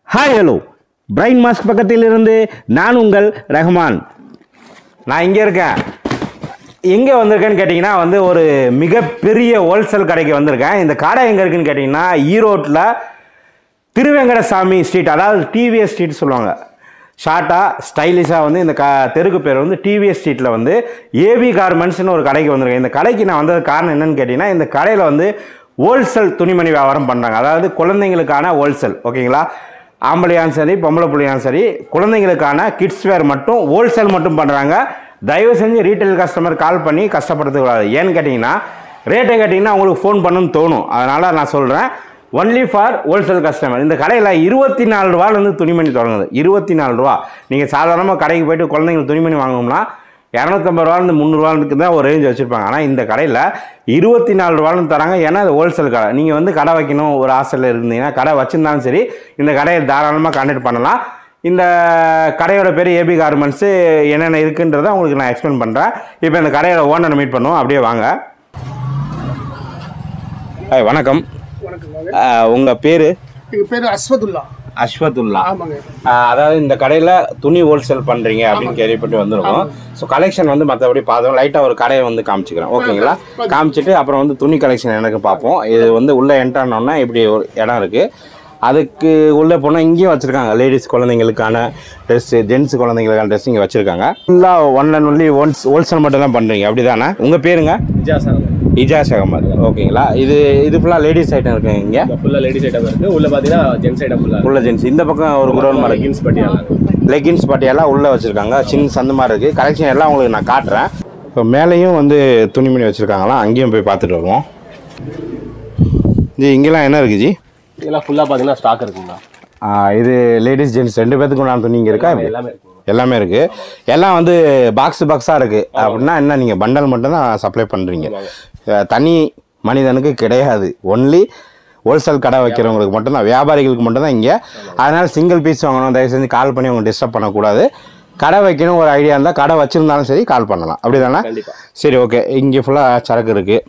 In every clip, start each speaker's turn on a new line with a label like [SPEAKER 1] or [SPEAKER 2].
[SPEAKER 1] Hi hello brain mask பக்கத்தில் இருந்து நான் உங்கள் ரஹ்மான் நான் இங்கே இருக்கேன் எங்கே வந்திருக்கேன்னு கேட்டிங்கன்னா வந்து ஒரு மிகப்பெரிய ஹோல்சேல் கடைக்கு வந்திருக்கேன் இந்த கடை எங்கே இருக்குன்னு கேட்டிங்கன்னா ஈரோட்டில் திருவேங்கடசாமி ஸ்ட்ரீட் அதாவது டிவிஎஸ் ஸ்ட்ரீட் சொல்லுவாங்க ஷார்ட்டாக ஸ்டைலிஷாக வந்து இந்த க தெருக்கு பேர் வந்து டிவிஎஸ் ஸ்ட்ரீட்டில் வந்து ஏபி கார்மெண்ட்ஸ்னு ஒரு கடைக்கு வந்திருக்கேன் இந்த கடைக்கு நான் வந்தது காரணம் என்னன்னு கேட்டிங்கன்னா இந்த கடையில் வந்து ஹோல்சேல் துணிமணி வியாபாரம் பண்ணுறாங்க அதாவது குழந்தைங்களுக்கான ஹோல்சேல் ஓகேங்களா ஆம்பளையாலும் சரி பொம்பளை பிள்ளையாலும் சரி குழந்தைங்களுக்கான கிட்ஸ் வேர் மட்டும் ஹோல்சேல் மட்டும் பண்ணுறாங்க தயவு செஞ்சு ரீட்டைல் கஸ்டமர் கால் பண்ணி கஷ்டப்படுத்தக்கூடாது ஏன்னு கேட்டிங்கன்னா ரேட்டை கேட்டிங்கன்னா உங்களுக்கு ஃபோன் பண்ணணும்னு தோணும் அதனால் நான் சொல்கிறேன் ஒன்லி ஃபார் ஹோல்சேல் கஸ்டமர் இந்த கடையில் இருபத்தி நாலு ரூபாலேருந்து துணிமணி தொடங்குது இருபத்தி நாலு ரூபா நீங்கள் சாதாரணமாக கடைக்கு போயிட்டு குழந்தைங்களுக்கு துணிமணி வாங்கணும்னா இரநூத்தம்பது ரூபாலேருந்து முந்நூறுவாலுக்கு தான் ஒரு ரேஞ்ச் வச்சுருப்பாங்க ஆனால் இந்த கடையில் இருபத்தி நாலு ரூபாலும் தராங்க ஏன்னா அது ஹோல்சேல் கடை நீங்கள் வந்து கடை வைக்கணும் ஒரு ஹாஸ்டலில் இருந்தீங்கன்னா கடை வச்சுருந்தாலும் சரி இந்த கடையை தாராளமாக கான்டாக்ட் பண்ணலாம் இந்த கடையோட பேர் ஏபி கார்மெண்ட்ஸு என்னென்ன இருக்குன்றதை உங்களுக்கு நான் எக்ஸ்பிளைன் பண்ணுறேன் இப்போ இந்த கடையோட ஓனரை மீட் பண்ணுவோம் அப்படியே வாங்க ஹாய் வணக்கம்
[SPEAKER 2] வணக்கங்க
[SPEAKER 1] உங்கள் பேர்
[SPEAKER 2] எங்கள் பேர் அஸ்வதுல்லா
[SPEAKER 1] அஸ்வத்துல்லா
[SPEAKER 2] ஆமாங்க
[SPEAKER 1] ஆஹ் அதாவது இந்த கடையில் துணி ஹோல்சேல் பண்ணுறீங்க அப்படின்னு கேள்விப்பட்டு வந்திருக்கோம் ஸோ கலெக்ஷன் வந்து மற்றபடி பார்த்தோம் லைட்டாக ஒரு கடையை வந்து காமிச்சிக்கிறேன் ஓகேங்களா காமிச்சிட்டு அப்புறம் வந்து துணி கலெக்ஷன் எனக்கு பார்ப்போம் இது வந்து உள்ளே என்ட்ரானோன்னா இப்படி ஒரு இடம் இருக்குது அதுக்கு உள்ளே போனால் இங்கேயும் வச்சுருக்காங்க லேடிஸ் குழந்தைங்களுக்கான ட்ரெஸ்ஸு ஜென்ஸ் குழந்தைங்களுக்கான ட்ரெஸ் இங்கே வச்சுருக்காங்க ஃபுல்லாக one and only once wholesale மட்டும் தான் பண்ணுறீங்க அப்படி தானே உங்கள் பேருங்க இஜாஸ் அகமது ஓகேங்களா இது இது ஃபுல்லாக லேடிஸ் ஐட்டம் இருக்குங்க இங்கே
[SPEAKER 3] ஃபுல்லாக லேடிஸ் ஐட்டம் இருக்கு உள்ள பார்த்தீங்கன்னா ஜென்ஸ் ஐட்டம் ஃபுல்லாக
[SPEAKER 1] உள்ள ஜென்ஸ் இந்த பக்கம் ஒரு குடோன் மாதிரி
[SPEAKER 3] லெகின்ஸ் பட்டியாலாம்
[SPEAKER 1] லெகின்ஸ் பட்டியெல்லாம் உள்ளே வச்சுருக்காங்க சின்ன சந்து மாதிரி இருக்குது கலெக்ஷன் எல்லாம் உங்களுக்கு நான் காட்டுறேன் இப்போ மேலேயும் வந்து துணிமணி வச்சுருக்காங்களா அங்கேயும் போய் பார்த்துட்டு வருவோம் ஜி இங்கெல்லாம் என்ன இருக்குது ஜி
[SPEAKER 3] இதெல்லாம் ஃபுல்லாக பார்த்தீங்கன்னா ஸ்டாக் இருக்குங்களா
[SPEAKER 1] ஆ, இது லேடிஸ் ஜென்ட்ஸ் ரெண்டு பேத்துக்கும் நான் துணி இங்கே இருக்கா எப்படி?
[SPEAKER 3] எல்லாமே இருக்குங்க
[SPEAKER 1] எல்லாமே இருக்குது எல்லாம் வந்து பாக்ஸ் பாக்ஸாக இருக்குது அப்படின்னா என்ன நீங்கள் பண்டல் மட்டும் தான் சப்ளை பண்ணுறீங்க தனி மனிதனுக்கு கிடையாது ஒன்லி ஹோல்சேல் கடை வைக்கிறவங்களுக்கு மட்டும்தான் வியாபாரிகளுக்கு மட்டும்தான் இங்கே அதனால் சிங்கிள் பீஸ் வாங்கணும் தயவு செஞ்சு கால் பண்ணி அவங்க டிஸ்டர்ப் பண்ணக்கூடாது கடை வைக்கணும் ஒரு ஐடியா இருந்தால் கடை வச்சுருந்தாலும் சரி கால் பண்ணலாம் அப்படி தானே
[SPEAKER 3] கண்டிப்பா.
[SPEAKER 1] சரி ஓகே இங்கே ஃபுல்லாக சரக்கு இருக்குது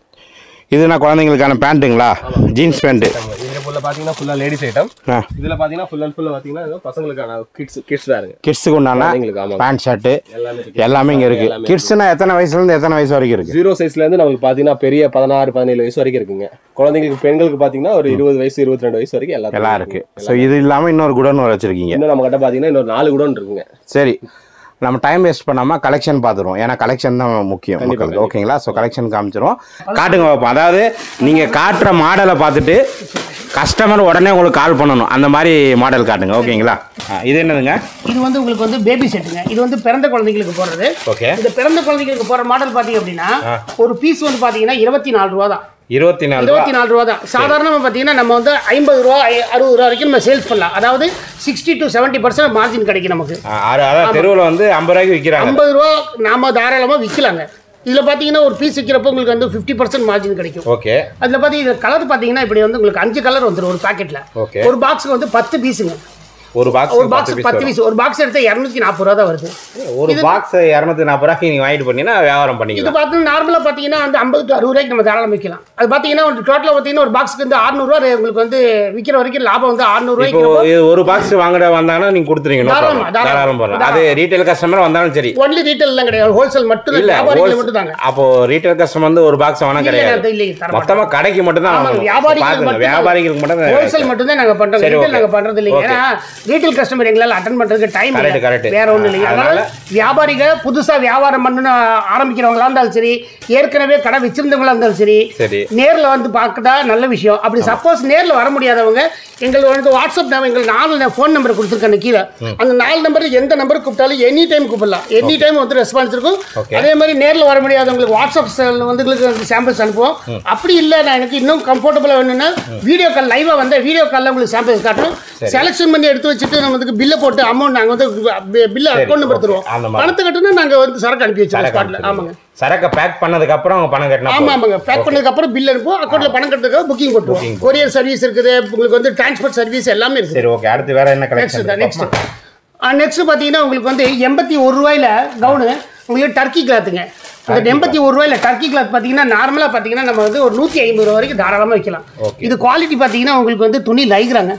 [SPEAKER 1] இது நான் குழந்தைங்களுக்கான பேண்ட்டுங்களா ஜீன்ஸ் பேண்ட்டு
[SPEAKER 3] இதில் ஃபுல்லாக பார்த்தீங்கன்னா ஃபுல்லாக லேடிஸ் ஐட்டம்
[SPEAKER 1] ஆ
[SPEAKER 3] இதில் பார்த்தீங்கன்னா ஃபுல் அண்ட் ஃபுல்லாக பார்த்தீங்கன்னா இது பசங்களுக்கான கிட்ஸ் கிட்ஸ் தான் இருக்கு
[SPEAKER 1] கிட்ஸுக்கு உண்டான
[SPEAKER 3] குழந்தைங்களுக்கு, ஆமாங்க.
[SPEAKER 1] பேண்ட் ஷர்ட்டு
[SPEAKER 3] எல்லாமே இருக்கு
[SPEAKER 1] எல்லாமே இங்கே இருக்குது கிட்ஸ்னா எத்தனை வயசுலேருந்து எத்தனை வயசு வரைக்கும் இருக்குது
[SPEAKER 3] ஜீரோ சைஸ்லேருந்து நமக்கு பார்த்தீங்கன்னா பெரிய பதினாறு பதினேழு வயசு வரைக்கும் இருக்குங்க குழந்தைங்களுக்கு பெண்களுக்கு பார்த்தீங்கன்னா ஒரு இருபது வயசு இருபத்தி ரெண்டு வயசு வரைக்கும் எல்லாத்துக்கும்
[SPEAKER 1] எல்லாம் இருக்குது ஸோ இது இல்லாமல் இன்னொரு குடோன் வச்சுருக்கீங்க
[SPEAKER 3] இன்னும் நம்ம கிட்ட பார்த்தீங்கன்னா இன்னொரு நாலு கூட இருக்குங்க
[SPEAKER 1] சரி நம்ம டைம் வேஸ்ட் பண்ணாமல் கலெக்ஷன் பார்த்துருவோம் ஏன்னா கலெக்ஷன் தான் முக்கியம் மக்களுக்கு ஓகேங்களா ஸோ கலெக்ஷன் காமிச்சிரும் காட்டுங்க பார்ப்போம் அதாவது நீங்கள் காட்டுற மாடலை பார்த்துட்டு கஸ்டமர் உடனே உங்களுக்கு கால் பண்ணணும் அந்த மாதிரி மாடல் காட்டுங்க ஓகேங்களா ஆ, இது என்னதுங்க
[SPEAKER 2] இது வந்து உங்களுக்கு வந்து பேபி செட்டுங்க இது வந்து பிறந்த குழந்தைங்களுக்கு போடுறது
[SPEAKER 1] ஓகே
[SPEAKER 2] இந்த பிறந்த குழந்தைங்களுக்கு போடுற மாடல் பார்த்தீங்க அப்படின்னா ஒரு பீஸ் வந்து பார்த்தீங்கன்னா இருபத்தி நாலு ரூபா தான்
[SPEAKER 1] இருபத்தி நாலு ரூபா
[SPEAKER 2] இருபத்தி நாலு ரூபா தான் சாதாரணமாக பார்த்தீங்கன்னா நம்ம வந்து ஐம்பது ரூபா ஐ- அறுபது ரூபா வரைக்கும் நம்ம சேல்ஸ் பண்ணலாம் அதாவது sixty to seventy percent margin கிடைக்கும் நமக்கு
[SPEAKER 1] ஆ, ஆறு அதாவது தெருவில் வந்து ஐம்பது ரூபாய்க்கு விற்கிறாங்க
[SPEAKER 2] ஐம்பது ரூபா நாம தாராளமாக விற்கலாங்க இதில் பார்த்தீங்கன்னா ஒரு பீஸ் விற்கிறப்போ உங்களுக்கு வந்து ஃபிஃப்டி பர்சன்ட் மார்ஜின் கிடைக்கும்
[SPEAKER 1] ஓகே
[SPEAKER 2] அதில் பார்த்தீங்கன்னா கலர் பார்த்தீங்கன்னா இப்படி வந்து உங்களுக்கு அஞ்சு கலர் வந்துடும் ஒரு பாக்கெட்டில்
[SPEAKER 1] Okay.
[SPEAKER 2] ஒரு பாக்ஸுக்கு வந்து பத்து பீஸுங்க
[SPEAKER 1] ஒரு பாக்ஸ்
[SPEAKER 2] ஒரு பாக்ஸ் பத்து பீஸ் ஒரு பாக்ஸ் எடுத்தால் இரநூத்தி நாற்பது ரூபா தான் வருது
[SPEAKER 1] ஒரு பாக்ஸ் இரநூத்தி நாற்பது ரூபாய்க்கு நீங்கள் வாங்கிட்டு போனீங்கன்னா வியாபாரம்
[SPEAKER 2] இது
[SPEAKER 1] பண்ணிக்கலாம்
[SPEAKER 2] பார்த்தீங்கன்னா நார்மலாக பார்த்தீங்கன்னா வந்து ஐம்பது டு அறுபது ரூபாய்க்கு நம்ம தாராளம் விற்கலாம் அது பார்த்தீங்கன்னா ஒரு டோட்டலாக பார்த்தீங்கன்னா ஒரு பாக்ஸுக்கு வந்து அறுநூறுவா உங்களுக்கு வந்து விற்கிற வரைக்கும் லாபம் வந்து
[SPEAKER 1] இப்போ
[SPEAKER 2] அறுநூறுவாய்க்கு
[SPEAKER 1] இது ஒரு பாக்ஸ் வாங்கிட வந்தாங்கன்னா நீங்க கொடுத்துருங்க no
[SPEAKER 2] தாராளமா,
[SPEAKER 1] problem.
[SPEAKER 2] தாராளமா.
[SPEAKER 1] தாராளம் போடலாம் அது ரீட்டைல் கஸ்டமர் வந்தாலும் சரி
[SPEAKER 2] ஒன்லி ரீட்டைல்லாம் கிடையாது ஹோல்சேல் மட்டும்
[SPEAKER 1] இல்ல
[SPEAKER 2] வியாபாரிகள்
[SPEAKER 1] wholesale-
[SPEAKER 2] மட்டும் தாங்க
[SPEAKER 1] அப்போ ரீட்டைல் கஸ்டமர் வந்து ஒரு பாக்ஸ் வாங்கினா கிடையாது
[SPEAKER 2] இல்லைங்க, இல்லைங்க, தர மாட்டோம்.
[SPEAKER 1] மொத்தமா கடைக்கு மட்டும் தான்
[SPEAKER 2] ஆமாங்க,
[SPEAKER 1] வாங்கணும்
[SPEAKER 2] வியாபாரிகளுக்கு
[SPEAKER 1] பாத்துங்க,
[SPEAKER 2] மட்டும்
[SPEAKER 1] வியாபாரிகளுக்கு மட்டும் தான்
[SPEAKER 2] ஹோல்சேல் மட்டும் தான் நாங்க பண்றோம்
[SPEAKER 1] சரி,
[SPEAKER 2] ரீட்டைல்
[SPEAKER 1] okay.
[SPEAKER 2] நாங்க பண்றது இல்லைங்க
[SPEAKER 1] Okay.
[SPEAKER 2] ஏன்னா ரீட்டைல் கஸ்டமர் எங்களால அட்டன் பண்றதுக்கு டைம்
[SPEAKER 1] Correct, correct.
[SPEAKER 2] வேற ஒண்ணும் இல்லைங்க அதனால
[SPEAKER 1] அதனால-
[SPEAKER 2] வியாபாரிகள் புதுசா வியாபாரம் பண்ண ஆரம்பிக்கிறவங்களா இருந்தாலும் சரி ஏற்கனவே கடை வச்சிருந்தவங்களா இருந்தாலும் சரி
[SPEAKER 1] சரி
[SPEAKER 2] நேர்ல வந்து பார்க்கதா நல்ல விஷயம் அப்படி சப்போஸ் நேர்ல வர முடியாதவங்க எங்களுக்கு வாட்ஸ்அப் நம்பர் எங்களுக்கு நாலு ஃபோன் நம்பர் கொடுத்துருக்கேன் கீழே அந்த நாலு நம்பர் எந்த நம்பர் கூப்பிட்டாலும் எனி டைம் கூப்பிடலாம் எனி டைம் வந்து ரெஸ்பான்ஸ் இருக்கும்
[SPEAKER 1] Okay.
[SPEAKER 2] அதே மாதிரி நேர்ல வர முடியாதவங்களுக்கு வாட்ஸ்அப் வந்து உங்களுக்கு சாம்பிள்ஸ் அனுப்புவோம் அப்படி இல்லை நான் எனக்கு இன்னும் கம்ஃபர்டபுளாக வேணும்னா வீடியோ கால் லைவாக வந்து வீடியோ காலில் உங்களுக்கு சாம்பிள்ஸ் காட்டுறோம் செலெக்ஷன் பண்ணி எடுத்து வச்சுட்டு நம்ம வந்து பில்லை போட்டு அமௌண்ட் நாங்கள் வந்து பில்லை அக்கௌண்ட் நம்பர் தருவோம்
[SPEAKER 1] அந்த மாதிரி.
[SPEAKER 2] பணத்தை கட்டினா நாங்கள் வந்து சரக்கு அனுப்பி வச்சிருவோம் ஸ்பாட்டில் ஆமாங்க
[SPEAKER 1] சரக்கை பேக் பண்ணதுக்கு அப்புறம் அவங்க பணம் கட்டினா
[SPEAKER 2] ஆமா
[SPEAKER 1] போதும்.
[SPEAKER 2] ஆமாங்க பேக் பண்ணதுக்கு அப்புறம் பில் அனுப்புவோம் அக்கௌண்ட்ல பணம் கட்டுறதுக்காக புக்கிங் போட்டுருவோம் கொரியர் சர்வீஸ் இருக்குது உங்களுக்கு வந்து டிரான்ஸ்போர்ட் சர்வீஸ் எல்லாமே இருக்குது
[SPEAKER 1] சரி ஓகே அடுத்து வேற என்ன
[SPEAKER 2] நெக்ஸ்ட்
[SPEAKER 1] கலெக்ஷன்
[SPEAKER 2] நெக்ஸ்ட் நெக்ஸ்ட் பார்த்தீங்கன்னா உங்களுக்கு வந்து எண்பத்தி ஒரு ரூபாயில கவுனு உங்களுக்கு டர்க்கி கிளாத்துங்க இந்த எண்பத்தி ஒரு ரூபாயில டர்க்கி கிளாத் பார்த்தீங்கன்னா நார்மலாக பார்த்தீங்கன்னா நம்ம வந்து ஒரு நூற்றி ஐம்பது ரூபா வரைக்கும் தாராளமாக வைக்கலாம்
[SPEAKER 1] Okay.
[SPEAKER 2] இது குவாலிட்டி பார்த்தீங்கன்னா உங்களுக்கு வந்து துணி லைக்கிறாங்க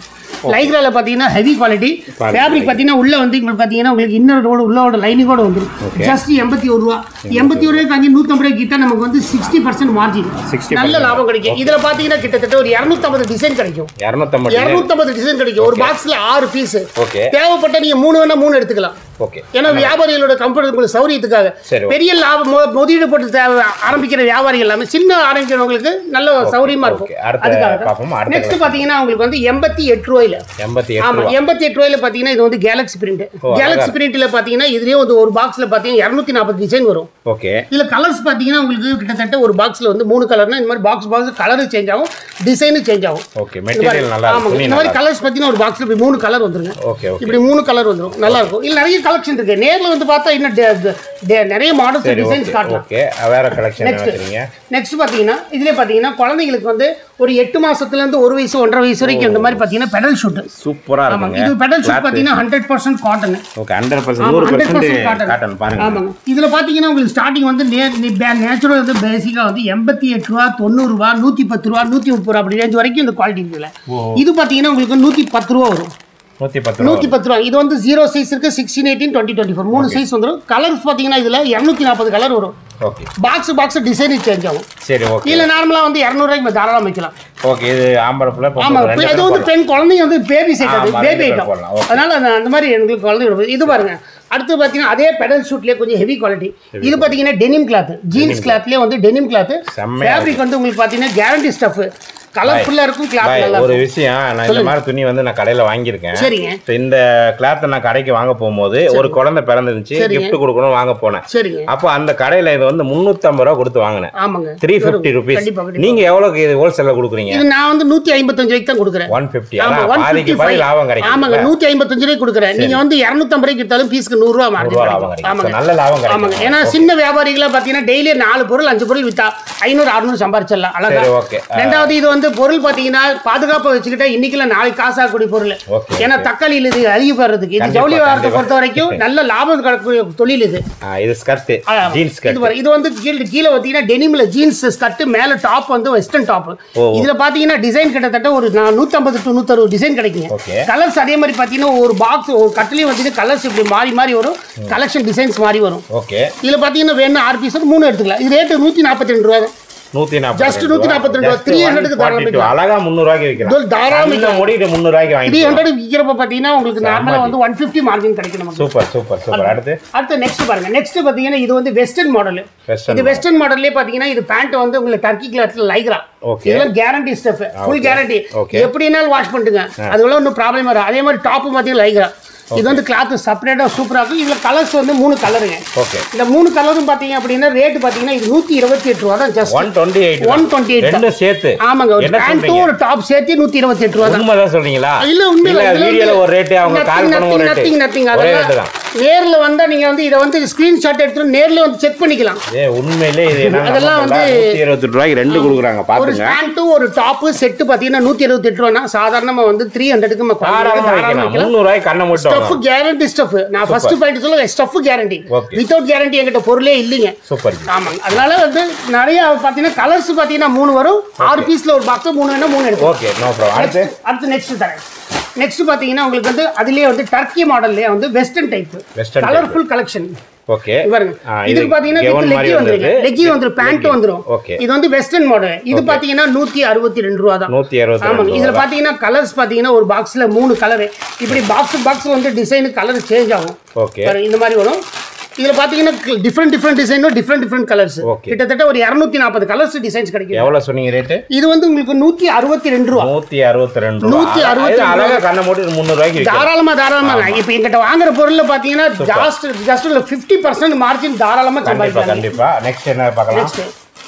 [SPEAKER 2] லைக்ரால பார்த்தீங்கன்னா ஹெவி குவாலிட்டி ஃபேப்ரிக் பார்த்தீங்கன்னா உள்ள வந்து உங்களுக்கு பார்த்தீங்கன்னா உங்களுக்கு இன்னரோட உள்ளோட லைனிங்கோட வந்துடும் ஜஸ்ட் எண்பத்தி ஒரு ரூபா எண்பத்தி ஒரு ரூபாய்க்கு அங்கே நூற்றம்பது ரூபாய்க்கு கிட்ட நமக்கு வந்து சிக்ஸ்டி பர்சன்ட் மார்ஜின்
[SPEAKER 1] 60%
[SPEAKER 2] நல்ல லாபம் கிடைக்கும் இதில் பார்த்தீங்கன்னா கிட்டத்தட்ட ஒரு இரநூத்தம்பது டிசைன் கிடைக்கும்
[SPEAKER 1] இரநூத்தம்பது
[SPEAKER 2] இரநூத்தம்பது டிசைன் கிடைக்கும் ஒரு பாக்ஸ்ல ஆறு பீஸ்
[SPEAKER 1] ஓகே
[SPEAKER 2] தேவைப்பட்ட நீங்க மூணு வேணா மூணு எடுத்துக்கலாம்
[SPEAKER 1] ஓகே
[SPEAKER 2] ஏன்னா வியாபாரிகளோட கம்ஃபர்ட் உங்களுக்கு சௌரியத்துக்காக
[SPEAKER 1] சரி,
[SPEAKER 2] பெரிய லாபம் மொ- முதலீடு போட்டு தேவை ஆரம்பிக்கிற வியாபாரிகள் எல்லாமே சின்ன ஆரம்பிக்கிறவங்களுக்கு நல்ல சௌரியமா இருக்கும்
[SPEAKER 1] okay. அடுத்த பார்ப்போம். அடுத்த
[SPEAKER 2] நெக்ஸ்ட் பாத்தீங்கன்னா உங்களுக்கு வந்து எண்பத்தி எட்டு ரூபாயில
[SPEAKER 1] எண்பத்தி எட்டு
[SPEAKER 2] ஆமா
[SPEAKER 1] ரூபா
[SPEAKER 2] எண்பத்தி எட்டு ரூபாயில பாத்தீங்கன்னா இது வந்து கேலக்ஸி பிரிண்ட் கேலக்ஸி பிரிண்ட்ல பாத்தீங்கன்னா இதுலயே வந்து ஒரு பாக்ஸ்ல பாத்தீங்கன்னா இருநூத்தி நாற்பது டிசைன் வரும்
[SPEAKER 1] ஓகே
[SPEAKER 2] இதுல கலர்ஸ் பாத்தீங்கன்னா உங்களுக்கு கிட்டத்தட்ட ஒரு பாக்ஸ்ல வந்து மூணு கலர்னா இந்த மாதிரி பாக்ஸ் பாக்ஸ் கலர் சேஞ்ச் ஆகும் டிசைனும் சேஞ்ச் ஆகும்
[SPEAKER 1] ஓகே மெட்டீரியல் நல்லா
[SPEAKER 2] ஆமாங்க
[SPEAKER 1] இருக்கும் துணி
[SPEAKER 2] இந்த மாதிரி
[SPEAKER 1] நல்லா
[SPEAKER 2] கலர்ஸ் பார்த்தீங்கன்னா ஒரு பாக்ஸ்ல இப்படி மூணு கலர் வந்துருங்க
[SPEAKER 1] ஓகே ஓகே
[SPEAKER 2] இப்படி மூணு கலர் வந்துரும் நல்லா இருக்கும் இல்ல நிறைய கலெக்ஷன் இருக்கு நேர்ல வந்து பார்த்தா இன்னும் டே- டே- டே- நிறைய மாடல்ஸ்
[SPEAKER 1] சரி
[SPEAKER 2] டிசைன்ஸ்
[SPEAKER 1] ஓகே
[SPEAKER 2] காட்டலாம்
[SPEAKER 1] ஓகே வேற கலெக்ஷன்
[SPEAKER 2] Next.
[SPEAKER 1] வச்சுருங்க
[SPEAKER 2] நெக்ஸ்ட் பாத்தீங்கன்னா இதுலயே பாத்தீங்கன்னா குழந்தைங்களுக்கு வந்து ஒரு எட்டு மாசத்துல இருந்து ஒரு வயசு ஒன்றரை வயசு வரைக்கும் இந்த மாதிரி பாத்தீங்கன்னா பெடல் ஷூட்
[SPEAKER 1] சூப்பரா
[SPEAKER 2] ஆமாங்க
[SPEAKER 1] இருக்குங்க
[SPEAKER 2] இது பெடல் ஷூட் பாத்தீங்கன்னா hundred percent cotton
[SPEAKER 1] okay hundred percent
[SPEAKER 2] ஆமா
[SPEAKER 1] நூறு
[SPEAKER 2] ஹண்ட்ரட்
[SPEAKER 1] பர்சன்ட்
[SPEAKER 2] பர்சன்ட்
[SPEAKER 1] காட்டன் பாருங்க
[SPEAKER 2] ஆமாங்க இதுல பாத்தீங்கன்னா உங்களுக்கு ஸ்டார்டிங் வந்து நேச்சுரல் வந்து பேசிக்கா வந்து எண்பத்தி எட்டு ரூபா தொண்ணூறு ரூபா நூத்தி பத்து ரூபா நூத்தி முப்பது ரூபா அப்படி ரேஞ்ச் வரைக்கும் இந்த குவாலிட்டி இருக்குல்ல இது பாத்தீங்கன்னா உங்களுக்கு நூத்தி பத்து ரூபா வரும்
[SPEAKER 1] நூத்தி பத்து ரூபா
[SPEAKER 2] நூத்தி பத்து ரூபா இது வந்து ஜீரோ சைஸ் இருக்கு sixteen eighteen twenty twenty four மூணு சைஸ் வந்துடும் கலர்ஸ் பாத்தீங்கன்னா இதுல இரநூத்தி நாற்பது கலர் வரும்
[SPEAKER 1] okay
[SPEAKER 2] box box design change ஆகும்
[SPEAKER 1] சரி ஓகே
[SPEAKER 2] இல்ல நார்மலா வந்து இரநூறுவாய்க்கு தாராளம் வைக்கலாம்
[SPEAKER 1] ஓகது இது ஆம்பளை பிள்ளை
[SPEAKER 2] ஆமா
[SPEAKER 1] பொம்பளை ரெண்டு
[SPEAKER 2] அது
[SPEAKER 1] பேரும்
[SPEAKER 2] வந்து பெண் குழந்தைங்க வந்து பேபி செட் அது
[SPEAKER 1] ஆமா,
[SPEAKER 2] பேபி
[SPEAKER 1] ரெண்டு பேர்
[SPEAKER 2] ஐட்டம்
[SPEAKER 1] போடலாம். Okay.
[SPEAKER 2] அதனால அந்த- அந்த மாதிரி எங்களுக்கு குழந்தைங்க இது பாருங்க அடுத்து பார்த்தீங்கன்னா அதே பெடல் ஷூட்லேயே கொஞ்சம் ஹெவி குவாலிட்டி இது பார்த்தீங்கன்னா டெனிம் கிளாத் ஜீன்ஸ் கிளாத்லேயே வந்து டெனிம் கிளாத்
[SPEAKER 1] செம்மையா
[SPEAKER 2] ஃபேப்ரிக் வந்து உங்களுக்கு பார்த்தீங்கன்னா கேரண்டி ஸ்டஃப் கலர்ஃபுல்லாக இருக்கும் கிளாத்
[SPEAKER 1] பாய்,
[SPEAKER 2] நல்லா
[SPEAKER 1] ஒரு
[SPEAKER 2] இருக்கும்
[SPEAKER 1] விஷயம் நான் இந்த மாதிரி துணி வந்து நான் கடையில வாங்கியிருக்கேன்
[SPEAKER 2] சரிங்க
[SPEAKER 1] இப்ப இந்த கிளாத்தை நான் கடைக்கு வாங்க போகும்போது ஒரு குழந்தை பிறந்துருந்துச்சு
[SPEAKER 2] சரிங்க.
[SPEAKER 1] gift கொடுக்கணும் வாங்க போனேன்
[SPEAKER 2] சரிங்க
[SPEAKER 1] அப்போ அந்த கடையில இது வந்து முந்நூற்றம்பது ரூபா கொடுத்து வாங்கினேன்
[SPEAKER 2] ஆமாங்க
[SPEAKER 1] த்ரீ ஃபிஃப்டி ருபீஸ்
[SPEAKER 2] கண்டிப்பா, கண்டிப்பா.
[SPEAKER 1] நீங்க எவ்வளவுக்கு இது ஹோல்சேல்ல கொடுக்குறீங்க
[SPEAKER 2] இது நான் வந்து நூற்றி ஐம்பத்தஞ்சு ரூபாய்க்கு தான் கொடுக்குறேன்
[SPEAKER 1] ஒன் ஃபிஃப்டி
[SPEAKER 2] ஆமா
[SPEAKER 1] அதான்
[SPEAKER 2] ஒன்
[SPEAKER 1] பாதிக்கு பாதி லாபம் கிடைக்கும்
[SPEAKER 2] ஆமாங்க நூற்றி ஐம்பத்தஞ்சு ரூபாய்க்கு கொடுக்குறேன் நீங்க வந்து இரநூத்தம்பது ரூபாய்க்கு வித்தாலும் பீஸ்க்கு நூறுரூவா
[SPEAKER 1] ரூபா
[SPEAKER 2] மார்ஜின்
[SPEAKER 1] லாபம் கிடைக்கும்
[SPEAKER 2] ஆமாங்க
[SPEAKER 1] So, நல்ல லாபம்
[SPEAKER 2] ஆமாங்க
[SPEAKER 1] கிடைக்கும்
[SPEAKER 2] ஏன்னா சின்ன வியாபாரிகளா பாத்தீங்கன்னா டெய்லி நாலு பொருள் அஞ்சு பொருள் வித்தா ஐநூறு அறுநூறு சம்பாரிச்சிடலாம் அழகா
[SPEAKER 1] சரி, okay. ஆ.
[SPEAKER 2] ரெண்டாவது இது வந்து பொருள் பாத்தீங்கன்னா பாதுகாப்பா வச்சுக்கிட்டா இன்னைக்குல நாளைக்கு காசாகக்கூடிய பொருள்
[SPEAKER 1] Okay,
[SPEAKER 2] ஏன்னா தக்காளியில் இது அழுகி போடுறதுக்கு இது
[SPEAKER 1] கண்டிப்பா,
[SPEAKER 2] ஜவுளி வியாபாரத்தை
[SPEAKER 1] கண்டிப்பா.
[SPEAKER 2] பொறுத்த வரைக்கும் நல்ல லாபம் கிடைக்கக்கூடிய தொழில் இது
[SPEAKER 1] ஆ, இது ஸ்கர்ட்
[SPEAKER 2] ஆ,
[SPEAKER 1] ஜீன்ஸ்
[SPEAKER 2] இது
[SPEAKER 1] ஸ்கர்ட்
[SPEAKER 2] பாரு, இது வந்து கீழே கீழே பார்த்தீங்கன்னா டெனிமில் ஜீன்ஸ் ஸ்கர்ட் மேல டாப் வந்து வெஸ்டர்ன் டாப்
[SPEAKER 1] ஓ.
[SPEAKER 2] இதுல பாத்தீங்கன்னா டிசைன் கிட்டத்தட்ட ஒரு நான் நூற்றம்பது டு நூற்றறுபது டிசைன் கிடைக்குங்க
[SPEAKER 1] Okay.
[SPEAKER 2] கலர்ஸ் அதே மாதிரி பாத்தீங்கன்னா ஒரு பாக்ஸ் ஒரு கட்டிலையும் வந்து கலர்ஸ் இப்படி மாறி மாறி வரும் கலெக்ஷன் டிசைன்ஸ் மாறி வரும்
[SPEAKER 1] ஓகே
[SPEAKER 2] இதுல பாத்தீங்கன்னா வேணும் ஆறு பீஸ் மூணு எடுத்துக்கலாம் இது ரேட்டு நூத்தி நாற்பத்தி ரெண்டு ரூபா தான்
[SPEAKER 1] நூத்தி நாற்பது
[SPEAKER 2] Just 142 ரூபா. 300 க்கு தாராளமா விக்கலாம்.
[SPEAKER 1] அழகா முந்நூறு ரூபாய்க்கு விற்கலாம்
[SPEAKER 2] இதோ தாராளமா விக்கலாம்.
[SPEAKER 1] முடிட்டு முந்நூறு ரூபாய்க்கு
[SPEAKER 2] த்ரீ
[SPEAKER 1] வாங்கி
[SPEAKER 2] ஹண்ட்ரட் விற்கிறப்ப பாத்தீங்கன்னா உங்களுக்கு நார்மலா வந்து ஒன் ஃபிஃப்டி மார்ஜின் கிடைக்கும் நமக்கு
[SPEAKER 1] சூப்பர் சூப்பர் சூப்பர் அடுத்து
[SPEAKER 2] அடுத்து நெக்ஸ்ட் பாருங்க நெக்ஸ்ட் பாத்தீங்கன்னா இது வந்து வெஸ்டர்ன் மாடல்
[SPEAKER 1] Western
[SPEAKER 2] இது வெஸ்டர்ன் மாடல்லே பாத்தீங்கன்னா இது பேண்ட் வந்து உங்களுக்கு டர்க்கி கிளாத்ல லைக்ரா
[SPEAKER 1] Okay.
[SPEAKER 2] இதெல்லாம் guarantee stuff full guarantee
[SPEAKER 1] Okay.
[SPEAKER 2] எப்படினாலும் வாஷ் பண்ணிட்டுங்க அதுவெல்லாம் ஒன்றும் ப்ராப்ளம் வராது அதே மாதிரி டாப் பாத்தீங்கன்னா லைக்ரா இது வந்து கிளாத் செப்பரேட்டா சூப்பரா இருக்கும் இதுல கலர்ஸ் வந்து மூணு கலருங்க
[SPEAKER 1] ஓகே
[SPEAKER 2] இந்த மூணு கலரும் பாத்தீங்க அப்படின்னா ரேட் பாத்தீங்கன்னா இது நூத்தி இருபத்தி எட்டு ரூபா தான் just
[SPEAKER 1] one twenty eight
[SPEAKER 2] one twenty eight
[SPEAKER 1] ரெண்டும் சேர்த்து
[SPEAKER 2] ஆமாங்க ஒரு
[SPEAKER 1] என்ன
[SPEAKER 2] பேண்ட்டும்
[SPEAKER 1] சொல்றீங்க
[SPEAKER 2] ஒரு டாப் சேர்த்து நூத்தி இருபத்தி எட்டு ரூபா தான்
[SPEAKER 1] உண்மைதான் சொல்றீங்களா
[SPEAKER 2] இல்ல உண்மையில
[SPEAKER 1] இல்ல
[SPEAKER 2] இதுல
[SPEAKER 1] வீடியோல
[SPEAKER 2] வந்து
[SPEAKER 1] ஒரு ரேட்டு அவங்க கால்
[SPEAKER 2] nothing,
[SPEAKER 1] பண்ண ஒரு
[SPEAKER 2] nothing, nothing,
[SPEAKER 1] ரேட்டு ஒரே
[SPEAKER 2] அதெல்லாம்
[SPEAKER 1] ரேட்டு தான்
[SPEAKER 2] நேர்ல வந்தா நீங்க வந்து இதை வந்து ஸ்கிரீன்ஷாட் எடுத்து நேர்ல வந்து செக் பண்ணிக்கலாம்
[SPEAKER 1] ஏ உண்மையிலே இது என்ன
[SPEAKER 2] அதெல்லாம் வந்து-
[SPEAKER 1] நூத்தி இருபத்தி ரூபாய்க்கு ரெண்டு கொடுக்குறாங்க
[SPEAKER 2] ஒரு
[SPEAKER 1] பாத்துங்க
[SPEAKER 2] பேண்ட்டும் ஒரு டாப்பு செட்டு பாத்தீங்கன்னா நூத்தி இருபத்தி எட்டு ரூபா சாதாரணமா வந்து த்ரீ ஹண்ட்ரடுக்கு
[SPEAKER 1] தாராளமா வைக்கலாம் முந்நூறு ரூபாய்க்கு கண்ணை மட்டும்
[SPEAKER 2] ஸ்டஃப் கேரண்டி ஸ்டஃப் நான் ஃபர்ஸ்ட் பாயிண்ட் சொல்லுங்க stuff guarantee
[SPEAKER 1] Okay.
[SPEAKER 2] Without guarantee என்கிட்ட பொருளே இல்லைங்க
[SPEAKER 1] சூப்பர்
[SPEAKER 2] ஆமாங்க அதனால வந்து நிறைய பாத்தீங்கன்னா கலர்ஸ் பாத்தீங்கன்னா மூணு வரும் ஆறு பீஸ்ல ஒரு பாக்ஸ் மூணு வேணா மூணு எடுக்கும்
[SPEAKER 1] ஓகே நோ ப்ராப்ளம் அடுத்து
[SPEAKER 2] அடுத்து நெக்ஸ்ட் தரேன் நெக்ஸ்ட் பாத்தீங்கன்னா உங்களுக்கு வந்து அதுலயே வந்து டர்க்கி மாடல்லே வந்து western type
[SPEAKER 1] Western type.
[SPEAKER 2] Colourful collection
[SPEAKER 1] okay
[SPEAKER 2] பாருங்க
[SPEAKER 1] ஆ,
[SPEAKER 2] இதுக்கு பாத்தீங்கன்னா
[SPEAKER 1] gown
[SPEAKER 2] வித்
[SPEAKER 1] மாதிரி
[SPEAKER 2] லெக்கி வந்துருங்க
[SPEAKER 1] வந்திருக்கு.
[SPEAKER 2] லெக்கி வந்துரும் பேண்ட்
[SPEAKER 1] Legging.
[SPEAKER 2] வந்துரும்
[SPEAKER 1] Okay.
[SPEAKER 2] இது வந்து வெஸ்டர்ன் மாடல் இது பாத்தீங்கன்னா நூத்தி அறுபத்தி ரெண்டு ரூபா தான்
[SPEAKER 1] நூத்தி அறுபத்தி
[SPEAKER 2] ஆமாங்க
[SPEAKER 1] ரெண்டு
[SPEAKER 2] இதுல
[SPEAKER 1] ரூபா.
[SPEAKER 2] பாத்தீங்கன்னா கலர்ஸ் பாத்தீங்கன்னா ஒரு பாக்ஸ்ல மூணு கலர் இப்படி பாக்ஸ் பாக்ஸ் வந்து டிசைன் கலர் சேஞ்ச் ஆகும்
[SPEAKER 1] ஓகே
[SPEAKER 2] பாருங்க, இந்த மாதிரி வரும் இதுல பாத்தீங்கன்னா டிஃப்ரெண்ட் டிஃப்ரெண்ட் டிசைனும் டிஃப்ரெண்ட் டிஃப்ரெண்ட் கலர்ஸ்
[SPEAKER 1] Okay.
[SPEAKER 2] கிட்டத்தட்ட ஒரு இரநூத்தி நாற்பது கலர்ஸ் டிசைன்ஸ் கிடைக்கும்
[SPEAKER 1] எவ்வளவு சொன்னீங்க ரேட்டு
[SPEAKER 2] இது வந்து உங்களுக்கு நூத்தி அறுபத்தி ரெண்டு ரூபா
[SPEAKER 1] நூத்தி அறுபத்தி ரெண்டு ரூபா
[SPEAKER 2] நூத்தி அறுபத்தி
[SPEAKER 1] இது
[SPEAKER 2] ரெண்டு
[SPEAKER 1] அழகா கண்ணை மூடி முந்நூறு ரூபாய்க்கு விற்கலாம்
[SPEAKER 2] தாராளமா தாராளமா இப்ப எங்கிட்ட வாங்குற பொருள்ல பாத்தீங்கன்னா just just fifty percent margin தாராளமா
[SPEAKER 1] கண்டிப்பா
[SPEAKER 2] சம்பாதிக்கலாம்
[SPEAKER 1] கண்டிப்பா நெக்ஸ்ட் என்ன பார்க்கலாம்
[SPEAKER 2] நெக்ஸ்ட்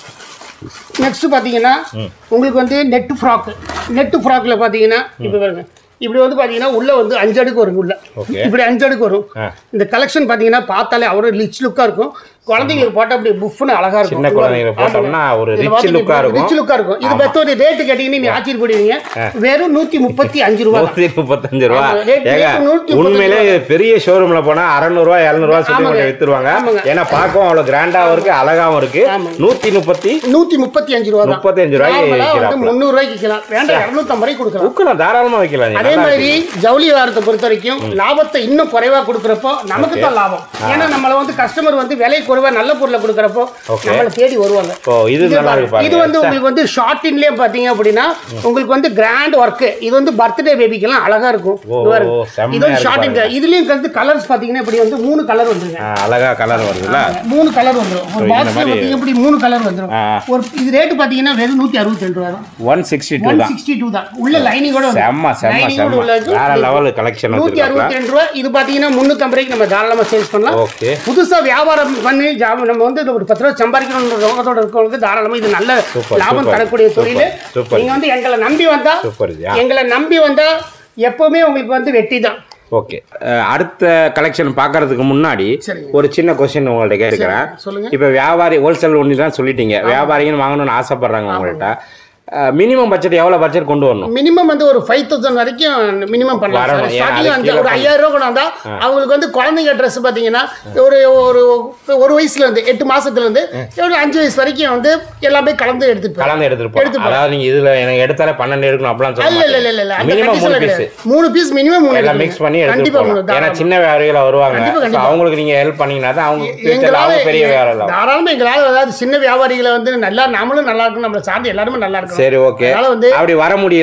[SPEAKER 2] நெக்ஸ்ட் பாத்தீங்கன்னா உங்களுக்கு வந்து நெட் ஃப்ராக் நெட் ஃப்ராக்ல பாத்தீங்கன்னா இப்ப பாருங்க இப்படி வந்து பாத்தீங்கன்னா உள்ள வந்து அஞ்சு அடுக்கு வரும் உள்ள
[SPEAKER 1] Okay.
[SPEAKER 2] இப்படி அஞ்சு அடுக்கு வரும்
[SPEAKER 1] ஆ.
[SPEAKER 2] இந்த கலெக்ஷன் பாத்தீங்கன்னா பார்த்தாலே அவரோட லிச் லுக்கா இருக்கும் குழந்தைங்களுக்கு போட்டா அப்படி புஃப்னு அழகா இருக்கும்
[SPEAKER 1] சின்ன குழந்தைங்களுக்கு போட்டோம்னா ஒரு ரிச் லுக்கா இருக்கும்
[SPEAKER 2] ரிச் லுக்கா இருக்கும் இது பத்தி ஒரு ரேட்டு கேட்டீங்கன்னா நீ ஆச்சரியப்படுவீங்க வெறும் நூத்தி முப்பத்தி அஞ்சு ரூபா தான்.
[SPEAKER 1] நூத்தி முப்பத்தஞ்சு ரூபா
[SPEAKER 2] ஆமா, rate-
[SPEAKER 1] ஏங்க
[SPEAKER 2] rate நூத்தி முப்பத்தஞ்சு
[SPEAKER 1] உண்மையிலே பெரிய ஷோரூம்ல போனா அறநூறுவா எழுநூறுவா சொல்லி
[SPEAKER 2] ஆமாங்க.
[SPEAKER 1] கொஞ்சம் வித்துருவாங்க
[SPEAKER 2] ஆமாங்க.
[SPEAKER 1] ஏன்னா பார்க்கவும் அவ்வளவு கிராண்டாவும் இருக்கு அழகாவும் இருக்கு
[SPEAKER 2] ஆமாங்க.
[SPEAKER 1] நூத்தி முப்பத்தி
[SPEAKER 2] நூத்தி முப்பத்தி அஞ்சு ரூபா தான்
[SPEAKER 1] முப்பத்தஞ்சு ரூபாய்க்கு
[SPEAKER 2] நார்மலா வந்து
[SPEAKER 1] விக்கிறாப்புல.
[SPEAKER 2] முந்நூறு ரூபாய்க்கு விற்கலாம் வேண்டாம் இரநூத்தம்பது ரூபாய்க்கு கொடுக்கலாம்
[SPEAKER 1] உக்கலாம் தாராளமா வைக்கலாம் நீ.
[SPEAKER 2] அதே
[SPEAKER 1] நல்லா
[SPEAKER 2] மாதிரி
[SPEAKER 1] இருக்கு.
[SPEAKER 2] ஜவுளி வாரத்தை பொறுத்த வரைக்கும் லாபத்தை இன்னும் குறைவா கொடுக்குறப்போ நமக்கு தான் லாபம் ஏன்னா நம்மள வந்து கஸ்டமர் வந்து விலை குறைவா நல்ல பொருளை கொடுக்குறப்போ
[SPEAKER 1] Okay.
[SPEAKER 2] நம்மளை தேடி வருவாங்க
[SPEAKER 1] ஓ இது
[SPEAKER 2] இது
[SPEAKER 1] நல்லா இருக்கு
[SPEAKER 2] பாருங்க. இது வந்து
[SPEAKER 1] பாருங்க
[SPEAKER 2] உங்களுக்கு வந்து ஷார்டின்லயே பாத்தீங்க அப்படின்னா உங்களுக்கு வந்து கிராண்ட் ஒர்க் இது வந்து பர்த்டே பேபிக்கெல்லாம் அழகா இருக்கும்
[SPEAKER 1] ஓ,
[SPEAKER 2] இது பாருங்க.
[SPEAKER 1] ஓ, செம்மையா
[SPEAKER 2] இது வந்து
[SPEAKER 1] இருக்கு
[SPEAKER 2] ஷார்டின்
[SPEAKER 1] பாருங்க.
[SPEAKER 2] இதுலயும் வந்து கலர்ஸ் பாத்தீங்கன்னா இப்படி வந்து மூணு கலர் வந்துருங்க
[SPEAKER 1] ஆ, அழகா கலர் வருதுல்ல
[SPEAKER 2] மூணு கலர் வந்துரும் ஒரு
[SPEAKER 1] இந்த
[SPEAKER 2] பாக்ஸ்ல
[SPEAKER 1] மாதிரி-
[SPEAKER 2] பாத்தீங்க இப்படி மூணு கலர் வந்துரும்
[SPEAKER 1] ஆ.
[SPEAKER 2] ஒரு இது ரேட் பாத்தீங்கன்னா வெறும் நூத்தி அறுபத்தி ரெண்டு ரூபா தான்
[SPEAKER 1] ஒன் சிக்ஸ்டி டூ
[SPEAKER 2] ஒன்
[SPEAKER 1] தான்
[SPEAKER 2] சிக்ஸ்டி டூ தான் உள்ள லைனிங்கோட
[SPEAKER 1] செம்ம செம்ம செம்ம வேற லெவல் கலெக்ஷன்
[SPEAKER 2] நூத்தி
[SPEAKER 1] வச்சிருக்காங்க
[SPEAKER 2] அறுபத்தி ரெண்டு ரூபா இது பாத்தீங்கன்னா முன்னூத்தி ரூபாய்க்கு நம்ம தாராளமா சேல்ஸ் பண்ணலாம்
[SPEAKER 1] ஓகே
[SPEAKER 2] புதுசா வியாபாரம் பண்ணி ஜா- நம்ம வந்து இது ஒரு பத்து ரூபா சம்பாதிக்கணும்ன்ற நோக்கத்தோட இருக்கவங்களுக்கு தாராளமா இது நல்ல
[SPEAKER 1] சூப்பர்,
[SPEAKER 2] லாபம்
[SPEAKER 1] சூப்பர்,
[SPEAKER 2] தரக்கூடிய தொழில்
[SPEAKER 1] சூப்பர், சூப்பர்.
[SPEAKER 2] நீங்க வந்து எங்களை நம்பி வந்தா
[SPEAKER 1] சூப்பர் யா
[SPEAKER 2] எங்களை நம்பி வந்தா எப்பவுமே உங்களுக்கு வந்து வெட்டி தான்
[SPEAKER 1] ஓகே அடுத்த கலெக்ஷன் பார்க்கறதுக்கு முன்னாடி
[SPEAKER 2] சரிங்க.
[SPEAKER 1] ஒரு சின்ன கொஸ்டின் உங்கள்ட்ட கேட்குறேன்
[SPEAKER 2] சொல்லுங்க
[SPEAKER 1] இப்போ வியாபாரி ஹோல்சேல் ஒன்று தான் சொல்லிட்டீங்க வியாபாரிங்கன்னு வாங்கணும்னு ஆசைப்படுறாங்க உங்கள்கிட்ட மினிமம் பட்ஜெட் எவ்வளோ பட்ஜெட் கொண்டு வரணும்
[SPEAKER 2] மினிமம் வந்து ஒரு ஃபைவ் தௌசண்ட் வரைக்கும் மினிமம் பண்ணலாம்
[SPEAKER 1] வரணும். ஏன்னா
[SPEAKER 2] ஸ்டார்டிங்
[SPEAKER 1] அதுக்கு
[SPEAKER 2] வந்து
[SPEAKER 1] கீழே
[SPEAKER 2] ஒரு ஐயாயிரம் ரூபா கொண்டு வந்தா அவங்களுக்கு வந்து குழந்தைங்க ட்ரெஸ் பாத்தீங்கன்னா ஒரு ஒரு ஒரு வயசுல இருந்து எட்டு மாசத்துல இருந்து ஒரு அஞ்சு வயசு வரைக்கும் வந்து எல்லாமே கலந்து எடுத்துட்டு போகலாம்.
[SPEAKER 1] கலந்து எடுத்துட்டு
[SPEAKER 2] எடுத்துட்டு
[SPEAKER 1] போகலாம் அதாவது நீங்க இதுல எனக்கு எடுத்தாலே பன்னெண்டு எடுக்கணும் அப்படிலாம் சொல்ல
[SPEAKER 2] இல்ல இல்ல இல்ல இல்ல இல்ல அந்த
[SPEAKER 1] மினிமம் மூணு
[SPEAKER 2] condition
[SPEAKER 1] பீஸ்
[SPEAKER 2] கிடையாது. மூணு பீஸ் மினிமம் மூணு
[SPEAKER 1] எல்லாம்
[SPEAKER 2] எடுக்கணும்.
[SPEAKER 1] மிக்ஸ் பண்ணி எடுத்துட்டு
[SPEAKER 2] கண்டிப்பா
[SPEAKER 1] போகலாம்
[SPEAKER 2] மூணு
[SPEAKER 1] ஏன்னா
[SPEAKER 2] தாராளமா.
[SPEAKER 1] சின்ன வியாபாரிகள் வருவாங்க
[SPEAKER 2] கண்டிப்பா,
[SPEAKER 1] So,
[SPEAKER 2] கண்டிப்பா.
[SPEAKER 1] அவங்களுக்கு நீங்க ஹெல்ப் பண்ணீங்கன்னா தான் அவங்க future ல
[SPEAKER 2] எங்களால
[SPEAKER 1] அவங்க பெரிய வியாபாரம்
[SPEAKER 2] தாராளமா எங்களால அதாவது சின்ன வியாபாரிகளை வந்து நல்லா நாமளும் நல்லா இருக்கணும் நம்மளை சார்ந்து எல்லாருமே நல்லா இருக்கணும்
[SPEAKER 1] சரி ஓகே
[SPEAKER 2] அதனால வந்து
[SPEAKER 1] அப்படி வர முடியல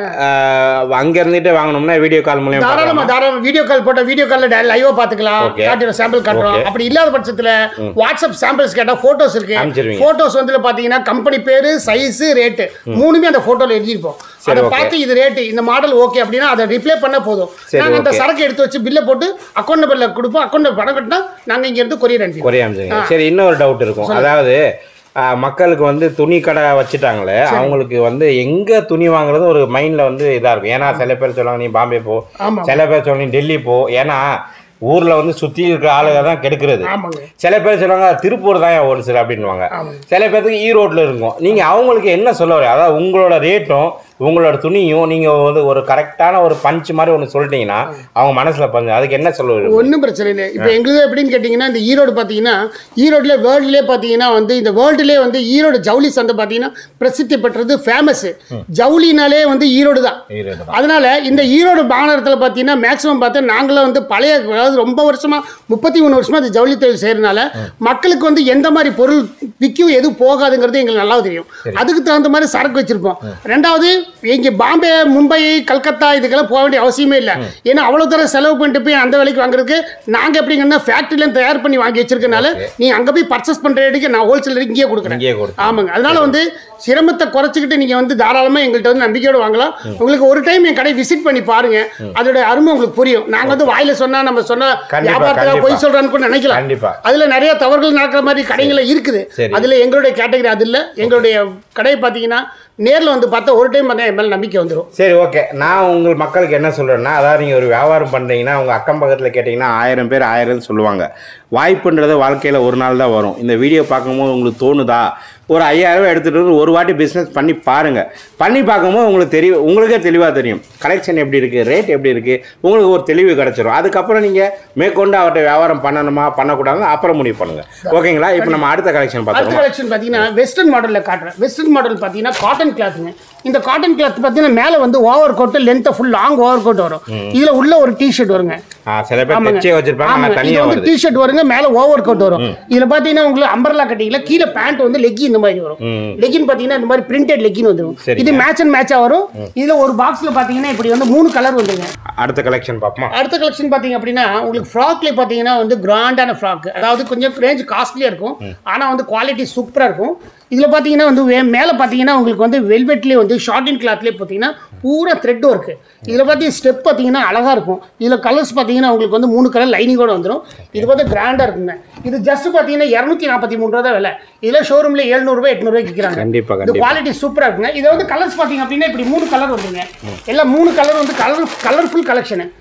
[SPEAKER 1] அஹ், அங்க இருந்துட்டு வாங்கணும்னா வீடியோ கால் மூலியம்
[SPEAKER 2] தாராளமா தாராளமா வீடியோ கால் போட்ட வீடியோ கால்ல லைவா பாத்துக்கலாம்
[SPEAKER 1] Okay.
[SPEAKER 2] காட்டுறோம் சாம்பிள் காட்டுறோம்
[SPEAKER 1] Okay.
[SPEAKER 2] அப்படி இல்லாத பட்சத்துல வாட்ஸ்அப் சாம்பிள்ஸ் கேட்டா போட்டோஸ் இருக்கு
[SPEAKER 1] அனுப்பிச்சிருவீங்க.
[SPEAKER 2] போட்டோஸ் வந்து பாத்தீங்கன்னா கம்பெனி பேரு சைஸ் ரேட் மூணுமே அந்த போட்டோல எழுதிருப்போம்
[SPEAKER 1] சரி,
[SPEAKER 2] அதை
[SPEAKER 1] okay.
[SPEAKER 2] பார்த்து இது ரேட் இந்த மாடல் ஓகே அப்படின்னா அதை ரிப்ளை பண்ண போதும்
[SPEAKER 1] சரி,
[SPEAKER 2] நாங்க அந்த
[SPEAKER 1] okay.
[SPEAKER 2] சரக்கு எடுத்து வச்சு பில்ல போட்டு அக்கௌண்ட் நம்பர்ல கொடுப்போம் அக்கௌண்ட் பணம் கட்டினா நாங்க இங்க இருந்து கொரியர் அனுப்பி
[SPEAKER 1] கொரிய அமிச்சுங்க சரி இன்னொரு டவுட் இருக்கும் அதாவது அஹ், மக்களுக்கு வந்து துணி கடை வச்சுட்டாங்களே அவங்களுக்கு வந்து எங்க துணி வாங்குறது ஒரு மைண்ட்ல வந்து இதா இருக்கும் ஏன்னா சில பேர் சொல்லுவாங்க நீ பாம்பே போ
[SPEAKER 2] ஆமா
[SPEAKER 1] சில பேர் சொல்லுவாங்க நீ டெல்லி போ ஏன்னா ஊர்ல வந்து சுத்தி இருக்கிற ஆளுங்க தான் கெடுக்கிறது
[SPEAKER 2] ஆமாங்க
[SPEAKER 1] சில பேர் சொல்லுவாங்க திருப்பூர் தான் ஹோல்சேல் அப்படின்வாங்க
[SPEAKER 2] ஆமாங்க.
[SPEAKER 1] சில பேர்த்துக்கு ஈரோட்ல இருக்கும் நீங்க அவங்களுக்கு என்ன சொல்ல வரீங்க அதாவது உங்களோட ரேட்டும் உங்களோட துணியும் நீங்க வந்து ஒரு கரெக்டான ஒரு பஞ்ச் மாதிரி ஒன்று சொல்லிட்டீங்கன்னா அவங்க மனசுல பஞ்சு அதுக்கு என்ன சொல்ல வரீங்க?
[SPEAKER 2] ஒன்றும் பிரச்சனை இல்லை இப்போ எங்களுக்கு எப்படின்னு கேட்டிங்கன்னா இந்த ஈரோடு பார்த்தீங்கன்னா ஈரோட்டில் வேர்ல்டுலேயே பார்த்தீங்கன்னா வந்து இந்த வேர்ல்டுலேயே வந்து ஈரோடு ஜவுளி சந்தை பார்த்தீங்கன்னா பிரசித்தி பெற்றது ஃபேமஸ்ஸு ஜவுளினாலே வந்து ஈரோடு தான்
[SPEAKER 1] ஈரோடு தான்.
[SPEAKER 2] அதனால இந்த ஈரோடு மாநகரத்தில் பார்த்தீங்கன்னா மேக்ஸிமம் பார்த்தா நாங்களும் வந்து பழைய அதாவது ரொம்ப வருஷமா முப்பத்தி மூணு வருஷமா இந்த ஜவுளி தொழில் செய்யறதுனால மக்களுக்கு வந்து எந்த மாதிரி பொருள் விற்கும் எது போகாதுங்கிறது எங்களுக்கு நல்லா தெரியும் அதுக்கு தகுந்த மாதிரி சரக்கு வச்சிருப்போம் ரெண்டாவது இங்க பாம்பே மும்பை கல்கத்தா இதுக்கெல்லாம் போக வேண்டிய அவசியமே இல்லை ஏன்னா அவ்வளோ தூரம் செலவு பண்ணிட்டு போய் அந்த விலைக்கு வாங்குறதுக்கு நாங்கள் எப்படிங்கன்னா ஃபேக்ட்ரிலேருந்து தயார் பண்ணி வாங்கி வச்சிருக்கனால நீ அங்கே போய் பர்ச்சேஸ் பண்ணுற ரேட்டுக்கு நான் ஹோல்சேல் ரேட் இங்கேயே கொடுக்குறேன்
[SPEAKER 1] இங்கேயே கொடுத்து
[SPEAKER 2] ஆமாங்க அதனால வந்து சிரமத்தை குறைச்சிக்கிட்டு நீங்க வந்து தாராளமா எங்கள்கிட்ட வந்து நம்பிக்கையோட வாங்கலாம் உங்களுக்கு ஒரு டைம் என் கடை விசிட் பண்ணி பாருங்க அதோட அருமை உங்களுக்கு புரியும் நாங்க வந்து வாயில சொன்னா நம்ம சொன்னா
[SPEAKER 1] கண்டிப்பா,
[SPEAKER 2] வியாபாரத்துக்காக
[SPEAKER 1] கண்டிப்பா.
[SPEAKER 2] பொய் சொல்றான்னு கூட நினைக்கலாம்
[SPEAKER 1] கண்டிப்பா
[SPEAKER 2] அதுல நிறைய தவறுகள் நடக்கிற மாதிரி கடைகள் இருக்குது
[SPEAKER 1] சரி.
[SPEAKER 2] அதுல எங்களுடைய கேட்டகரி அது இல்ல எங்களுடைய கடையை பாத்தீங்கன்னா நேர்ல வந்து பார்த்தா ஒரு டைம் பார்த்தா என் மேல நம்பிக்கை வந்துடும்
[SPEAKER 1] சரி ஓகே நான் உங்கள் மக்களுக்கு என்ன சொல்றேன்னா அதாவது நீங்கள் ஒரு வியாபாரம் பண்ணுறீங்கன்னா உங்கள் அக்கம் பக்கத்தில் கேட்டிங்கன்னா ஆயிரம் பேர் ஆயிரம் சொல்லுவாங்க வாய்ப்புன்றது வாழ்க்கையில் ஒரு நாள் தான் வரும் இந்த வீடியோ பார்க்கும்போது உங்களுக்கு தோணுதா ஒரு ஐயாயிரம் ரூபாய் எடுத்துகிட்டு வந்து ஒரு வாட்டி பிஸ்னஸ் பண்ணி பாருங்கள் பண்ணி பார்க்கும்போது உங்களுக்கு தெரியும் உங்களுக்கே தெளிவாக தெரியும் கலெக்ஷன் எப்படி இருக்குது ரேட் எப்படி இருக்குது உங்களுக்கு ஒரு தெளிவு கிடச்சிரும் அதுக்கப்புறம் நீங்கள் மேற்கொண்டு அவர்கிட்ட வியாபாரம் பண்ணணுமா பண்ணக்கூடாதுன்னு அப்புறம் முடிவு பண்ணுங்கள் ஓகேங்களா இப்போ நம்ம அடுத்த கலெக்ஷன்
[SPEAKER 2] அடுத்த
[SPEAKER 1] பார்த்துருவோம்
[SPEAKER 2] கலெக்ஷன் பார்த்தீங்கன்னா வெஸ்டர்ன் மாடலில் காட்டுறேன் வெஸ்டர்ன் மாடல் பார்த்தீங்கன்னா காட்டன் கிளாத்துங்க இந்த காட்டன் கிளாத் பார்த்தீங்கன்னா மேலே வந்து ஓவர் கோட்டு லென்த்தை ஃபுல் லாங் ஓவர் கோட் வரும் இதில் உள்ள ஒரு டிஷர்ட் வருங்க
[SPEAKER 1] ஆ சில பேர்
[SPEAKER 2] ஆமாங்க.
[SPEAKER 1] தைச்சே வச்சிருப்பாங்க ஆனால்
[SPEAKER 2] ஆமாங்க. இது
[SPEAKER 1] தனியாக
[SPEAKER 2] வந்து
[SPEAKER 1] வருது
[SPEAKER 2] டிஷர்ட் வருங்க மேல ஓவர் கோட் வரும் இதுல பாத்தீங்கன்னா உங்களுக்கு அம்பர்லா கட்டிங்ல கீழே பேண்ட் வந்து லெக்கி இந்த மாதிரி வரும்
[SPEAKER 1] ம்.
[SPEAKER 2] லெக்கின் பாத்தீங்கன்னா இந்த மாதிரி பிரிண்டட் லெக்கின் வந்துரும்
[SPEAKER 1] சரிங்க.
[SPEAKER 2] இது மேட்ச் அண்ட் மேட்சா வரும் இதுல ஒரு பாக்ஸ்ல பாத்தீங்கன்னா இப்படி வந்து மூணு கலர் வந்துருங்க
[SPEAKER 1] அடுத்த கலெக்ஷன் பார்ப்போமா
[SPEAKER 2] அடுத்த கலெக்ஷன் பாத்தீங்க அப்படின்னா உங்களுக்கு ஃப்ராக்ல பாத்தீங்கன்னா வந்து கிராண்டான ஃப்ராக் அதாவது கொஞ்சம் ரேஞ்ச் காஸ்ட்லியா இருக்கும் ஆனா வந்து குவாலிட்டி சூப்பரா இருக்கும் இதுல பாத்தீங்கன்னா வந்து வே- மேல பாத்தீங்கன்னா உங்களுக்கு வந்து வெல்வெட்லயே வந்து ஷார்டின் கிளாத்லயே பாத்தீங்கன்னா பூரா த்ரெட் ஒர்க் இதுல பாத்தீங்கன்னா ஸ்டெப் பாத்தீங்கன்னா அழகா இருக்கும் இதுல கலர்ஸ் பாத்தீங்கன்னா உங்களுக்கு வந்து மூணு கலர் லைனிங்கோட வந்துரும் இது பார்த்தா கிராண்டா இருக்குங்க இது ஜஸ்ட் பாத்தீங்கன்னா இரநூத்தி நாற்பத்தி மூணு ரூபா தான் விலை இதுல ஷோரூம்ல எழுநூறுபா எட்நூறுபாய்க்கு விற்கிறாங்க
[SPEAKER 1] கண்டிப்பா
[SPEAKER 2] இந்த
[SPEAKER 1] கண்டிப்பா
[SPEAKER 2] குவாலிட்டி சூப்பரா இருக்குங்க இது வந்து கலர்ஸ் பாத்தீங்க அப்படின்னா இப்படி மூணு கலர் வந்துருங்க எல்லாம் மூணு கலர் வந்து கலர் கலர்ஃபுல் கலெக்ஷன்